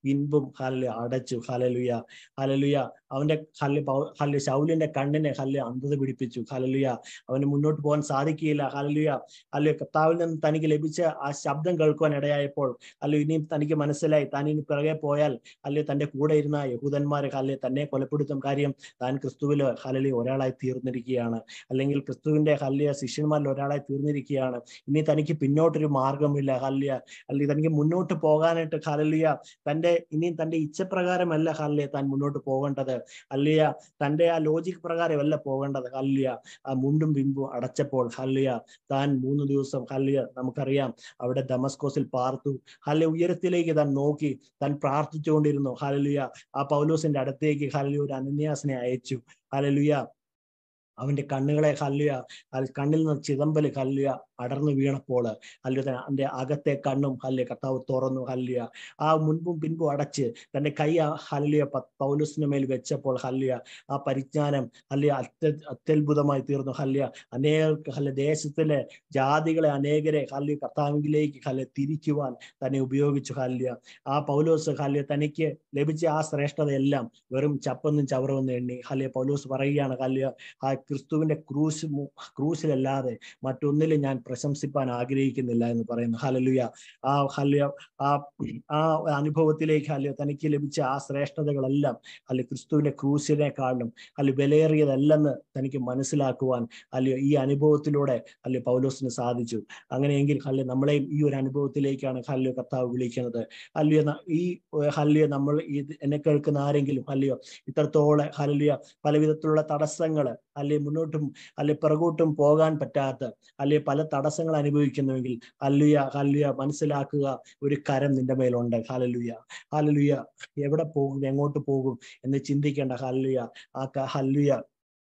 C: പിൻപും ഹല്ല് അടച്ചു ഹലലുയ ഹലലുയ അവന്റെ ഹല്ല് പൗ- ഹല്ല് ശൗലിന്റെ കണ്ണിനെ ഹല്ല് അന്ധത പിടിപ്പിച്ചു ഹലലുയ അവന് മുന്നോട്ട് പോകാൻ സാധിക്കുകയില്ല ഹലലുയ ഹല്ല് കർത്താവിൽ നിന്ന് തനിക്ക് ലഭിച്ച ആ ശബ്ദം കേൾക്കുവാൻ ഇടയായപ്പോൾ അല്ലെ ഇനിയും തനിക്ക് മനസ്സിലായി താൻ ഇനി പിറകെ പോയാൽ അല്ലെ തന്റെ കൂടെ ഇരുന്ന യഹൂദന്മാരെ ഹല്ലെ തന്നെ കൊലപ്പെടുത്തും കാര്യം താൻ ക്രിസ്തുവിൽ ഹലലി ഒരാളായി തീർന്നിരിക്കുകയാണ് അല്ലെങ്കിൽ ക്രിസ്തുവിന്റെ ഹല്ലിയ ശിഷ്യന്മാരിൽ ഒരാളായി തീർന്നിരിക്കുകയാണ് ഇനി തനിക്ക് പിന്നോട്ടൊരു മാർഗമില്ല ഹല്ലിയ അല്ലെങ്കിൽ തനിക്ക് മുന്നോട്ട് പോകാനായിട്ട് ഹലലിയ തന്റെ ഇനിയും തന്റെ ഇച്ഛപ്രകാരമല്ല ഹല്ലിയ താൻ മുന്നോട്ട് പോകേണ്ടത് അല്ലിയ തന്റെ ആ ലോജിക് പ്രകാരമല്ല പോകേണ്ടത് ഹല്ലിയ ആ മുണ്ടും പിമ്പും അടച്ചപ്പോൾ ഹല്ലിയ താൻ മൂന്ന് ദിവസം ഹല്ലിയ നമുക്കറിയാം അവിടെ ദമസ്കോസിൽ പാർത്തു ഹല്ലിയ ഉയരത്തിലേക്ക് താൻ നോക്കി താൻ പ്രാർത്ഥിച്ചുകൊണ്ടിരുന്നു ഹല്ലിയ ആ പൗലോസിന്റെ അടുത്തേക്ക് ഹല്ലിയ ഒരു അനന്യാസിനെ അയച്ചു ഹല്ലിയ അവന്റെ കണ്ണുകളെ ഹല്ലുയ അത് കണ്ണിൽ നിന്ന് ചിതമ്പല് ഹല്ലുയ അടർന്നു വീണപ്പോൾ ഹല്ലുയ അവന്റെ അകത്തെ കണ്ണും ഹല്ലുയ കർത്താവ് തുറന്നു ഹല്ലുയ ആ മുൻപും പിൻപും അടച്ച് തന്റെ കൈ ആ ഹല്ലുയ പ- പൗലോസിന് മേൽ വെച്ചപ്പോൾ ഹല്ലുയ ആ പരിജ്ഞാനം ഹല്ലുയ അത്യ അത്യത്ഭുതമായി തീർന്നു ഹല്ലുയ അനേകർക്ക് ഹല്ല് ദേശത്തിലെ ജാതികളെ അനേകരെ ഹല്ലുയ കർത്താവിലേക്ക് ഹല്ല് തിരിക്കുവാൻ തന്നെ ഉപയോഗിച്ചു ഹല്ലുയ ആ പൗലോസ് ഹല്ലുയ തനിക്ക് ലഭിച്ച ആ ശ്രേഷ്ഠതയെല്ലാം വെറും ചപ്പെന്നും ചവറെന്നും എണ്ണി ഹല്ലുയ പൗലോസ് പറയുകയാണ് ഹല്ലുയ ആ ക്രിസ്തുവിന്റെ ക്രൂശ് മു- ക്രൂശിലല്ലാതെ മറ്റൊന്നിലും ഞാൻ പ്രശംസിപ്പാൻ ആഗ്രഹിക്കുന്നില്ല എന്ന് പറയുന്നു ഹലലുയ ആ ഹല്യ ആ ആ അനുഭവത്തിലേക്ക് ഹല്യ തനിക്ക് ലഭിച്ച ആ ശ്രേഷ്ഠതകളെല്ലാം അല്ലെ ക്രിസ്തുവിന്റെ ക്രൂശിനെക്കാളും അല്ലെ വിലയേറിയതല്ലെന്ന് തനിക്ക് മനസ്സിലാക്കുവാൻ അല്ലയോ ഈ അനുഭവത്തിലൂടെ അല്ലെ പൗലോസിന് സാധിച്ചു അങ്ങനെയെങ്കിൽ ഹല്യ നമ്മളെയും ഈ ഒരു അനുഭവത്തിലേക്കാണ് ഹല്യ കർത്താവ് വിളിക്കുന്നത് അല്ലയോ ന- ഈ ഹല്യ നമ്മൾ ഇത് എന്നെ കേൾക്കുന്ന ആരെങ്കിലും അല്ലയോ ഇത്രത്തോളം ഹല്യ പല വിധത്തിലുള്ള തടസ്സങ്ങൾ അല്ലെ മുന്നോട്ടും അല്ലെ പിറകോട്ടും പോകാൻ പറ്റാത്ത അല്ലെ പല തടസ്സങ്ങൾ അനുഭവിക്കുന്നുവെങ്കിൽ ഹല്ലുയ ഹല്ലുയ മനസ്സിലാക്കുക ഒരു കരം നിന്റെ മേലുണ്ട് ഹലലുയ ഹലലുയ എവിടെ പോകും എങ്ങോട്ട് പോകും എന്ന് ചിന്തിക്കേണ്ട ഹല്ലുയ ആ ക- ഹല്ലുയ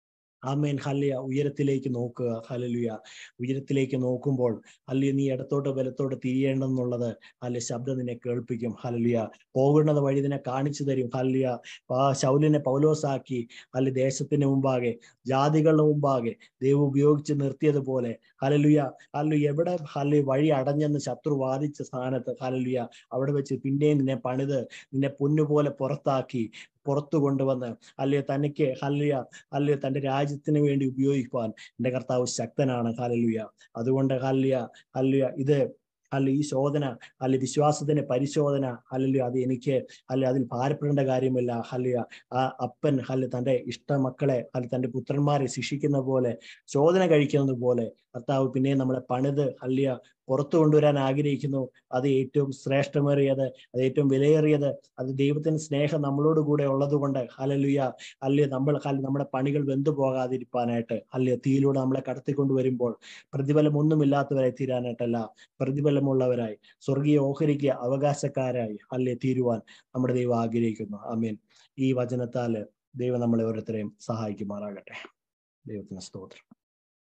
C: ആമേൻ ഹല്ലിയ ഉയരത്തിലേക്ക് നോക്കുക ഹലലുയ ഉയരത്തിലേക്ക് നോക്കുമ്പോൾ അല്ലെ നീ ഇടത്തോട്ട് വലത്തോട്ട് തിരിയേണ്ടെന്നുള്ളത് അല്ലെ ശബ്ദം നിന്നെ കേൾപ്പിക്കും ഹലലുയ പോകുന്നത് വഴി നിന്നെ കാണിച്ചു തരും ഹല്ലിയ ആ ശൗലിനെ പൗലോസാക്കി അല്ലെ ദേശത്തിന് മുമ്പാകെ ജാതികളുടെ മുമ്പാകെ ദൈവം ഉപയോഗിച്ച് നിർത്തിയതുപോലെ ഹലലുയ ഹല്ലു എവിടെ ഹല്ലു വഴി അടഞ്ഞെന്ന് ശത്രു വാദിച്ച സ്ഥാനത്ത് ഹലലുയ അവിടെ വെച്ച് പിന്നെയും നിന്നെ പണിത് നിന്നെ പൊന്നുപോലെ പുറത്താക്കി പുറത്തു കൊണ്ടുവന്ന് അല്ലയോ തനിക്ക് ഹല്ലിയ അല്ലയോ തന്റെ രാജ്യത്തിന് വേണ്ടി ഉപയോഗിക്കുവാൻ എന്റെ കർത്താവ് ശക്തനാണ് ഹലലുയ അതുകൊണ്ട് ഹല്ലിയ ഹല്ലിയ ഇത് അല്ല ഈ ശോധന അല്ല വിശ്വാസത്തിന്റെ പരിശോധന അല്ലല്ലോ അത് എനിക്ക് അല്ല അതിൽ ഭാരപ്പെടേണ്ട കാര്യമില്ല ഹല്ലിയ ആ അപ്പൻ അല്ല തന്റെ ഇഷ്ട മക്കളെ അല്ല തന്റെ പുത്രന്മാരെ ശിക്ഷിക്കുന്ന പോലെ ശോധന കഴിക്കുന്നത് പോലെ കർത്താവ് പിന്നെ നമ്മളെ പണിത് അല്ലിയ പുറത്തു കൊണ്ടുവരാൻ ആഗ്രഹിക്കുന്നു അത് ഏറ്റവും ശ്രേഷ്ഠമേറിയത് അത് ഏറ്റവും വിലയേറിയത് അത് ദൈവത്തിന്റെ സ്നേഹം നമ്മളോട് കൂടെ ഉള്ളത് കൊണ്ട് ഹലലുയ അല്ലെ നമ്മൾ ഹല്ല് നമ്മുടെ പണികൾ വെന്തു പോകാതിരിക്കാനായിട്ട് അല്ലെ തീയിലൂടെ നമ്മളെ കടത്തിക്കൊണ്ട് വരുമ്പോൾ പ്രതിഫലം ഒന്നുമില്ലാത്തവരായി തീരാനായിട്ടല്ല പ്രതിഫലമുള്ളവരായി സ്വർഗീയ ഓഹരിക്ക് അവകാശക്കാരായി അല്ലെ തീരുവാൻ നമ്മുടെ ദൈവം ആഗ്രഹിക്കുന്നു ആമീൻ ഈ വചനത്താല് ദൈവം നമ്മളെ ഓരോരുത്തരെയും സഹായിക്കുമാറാകട്ടെ ദൈവത്തിന് സ്തോത്രം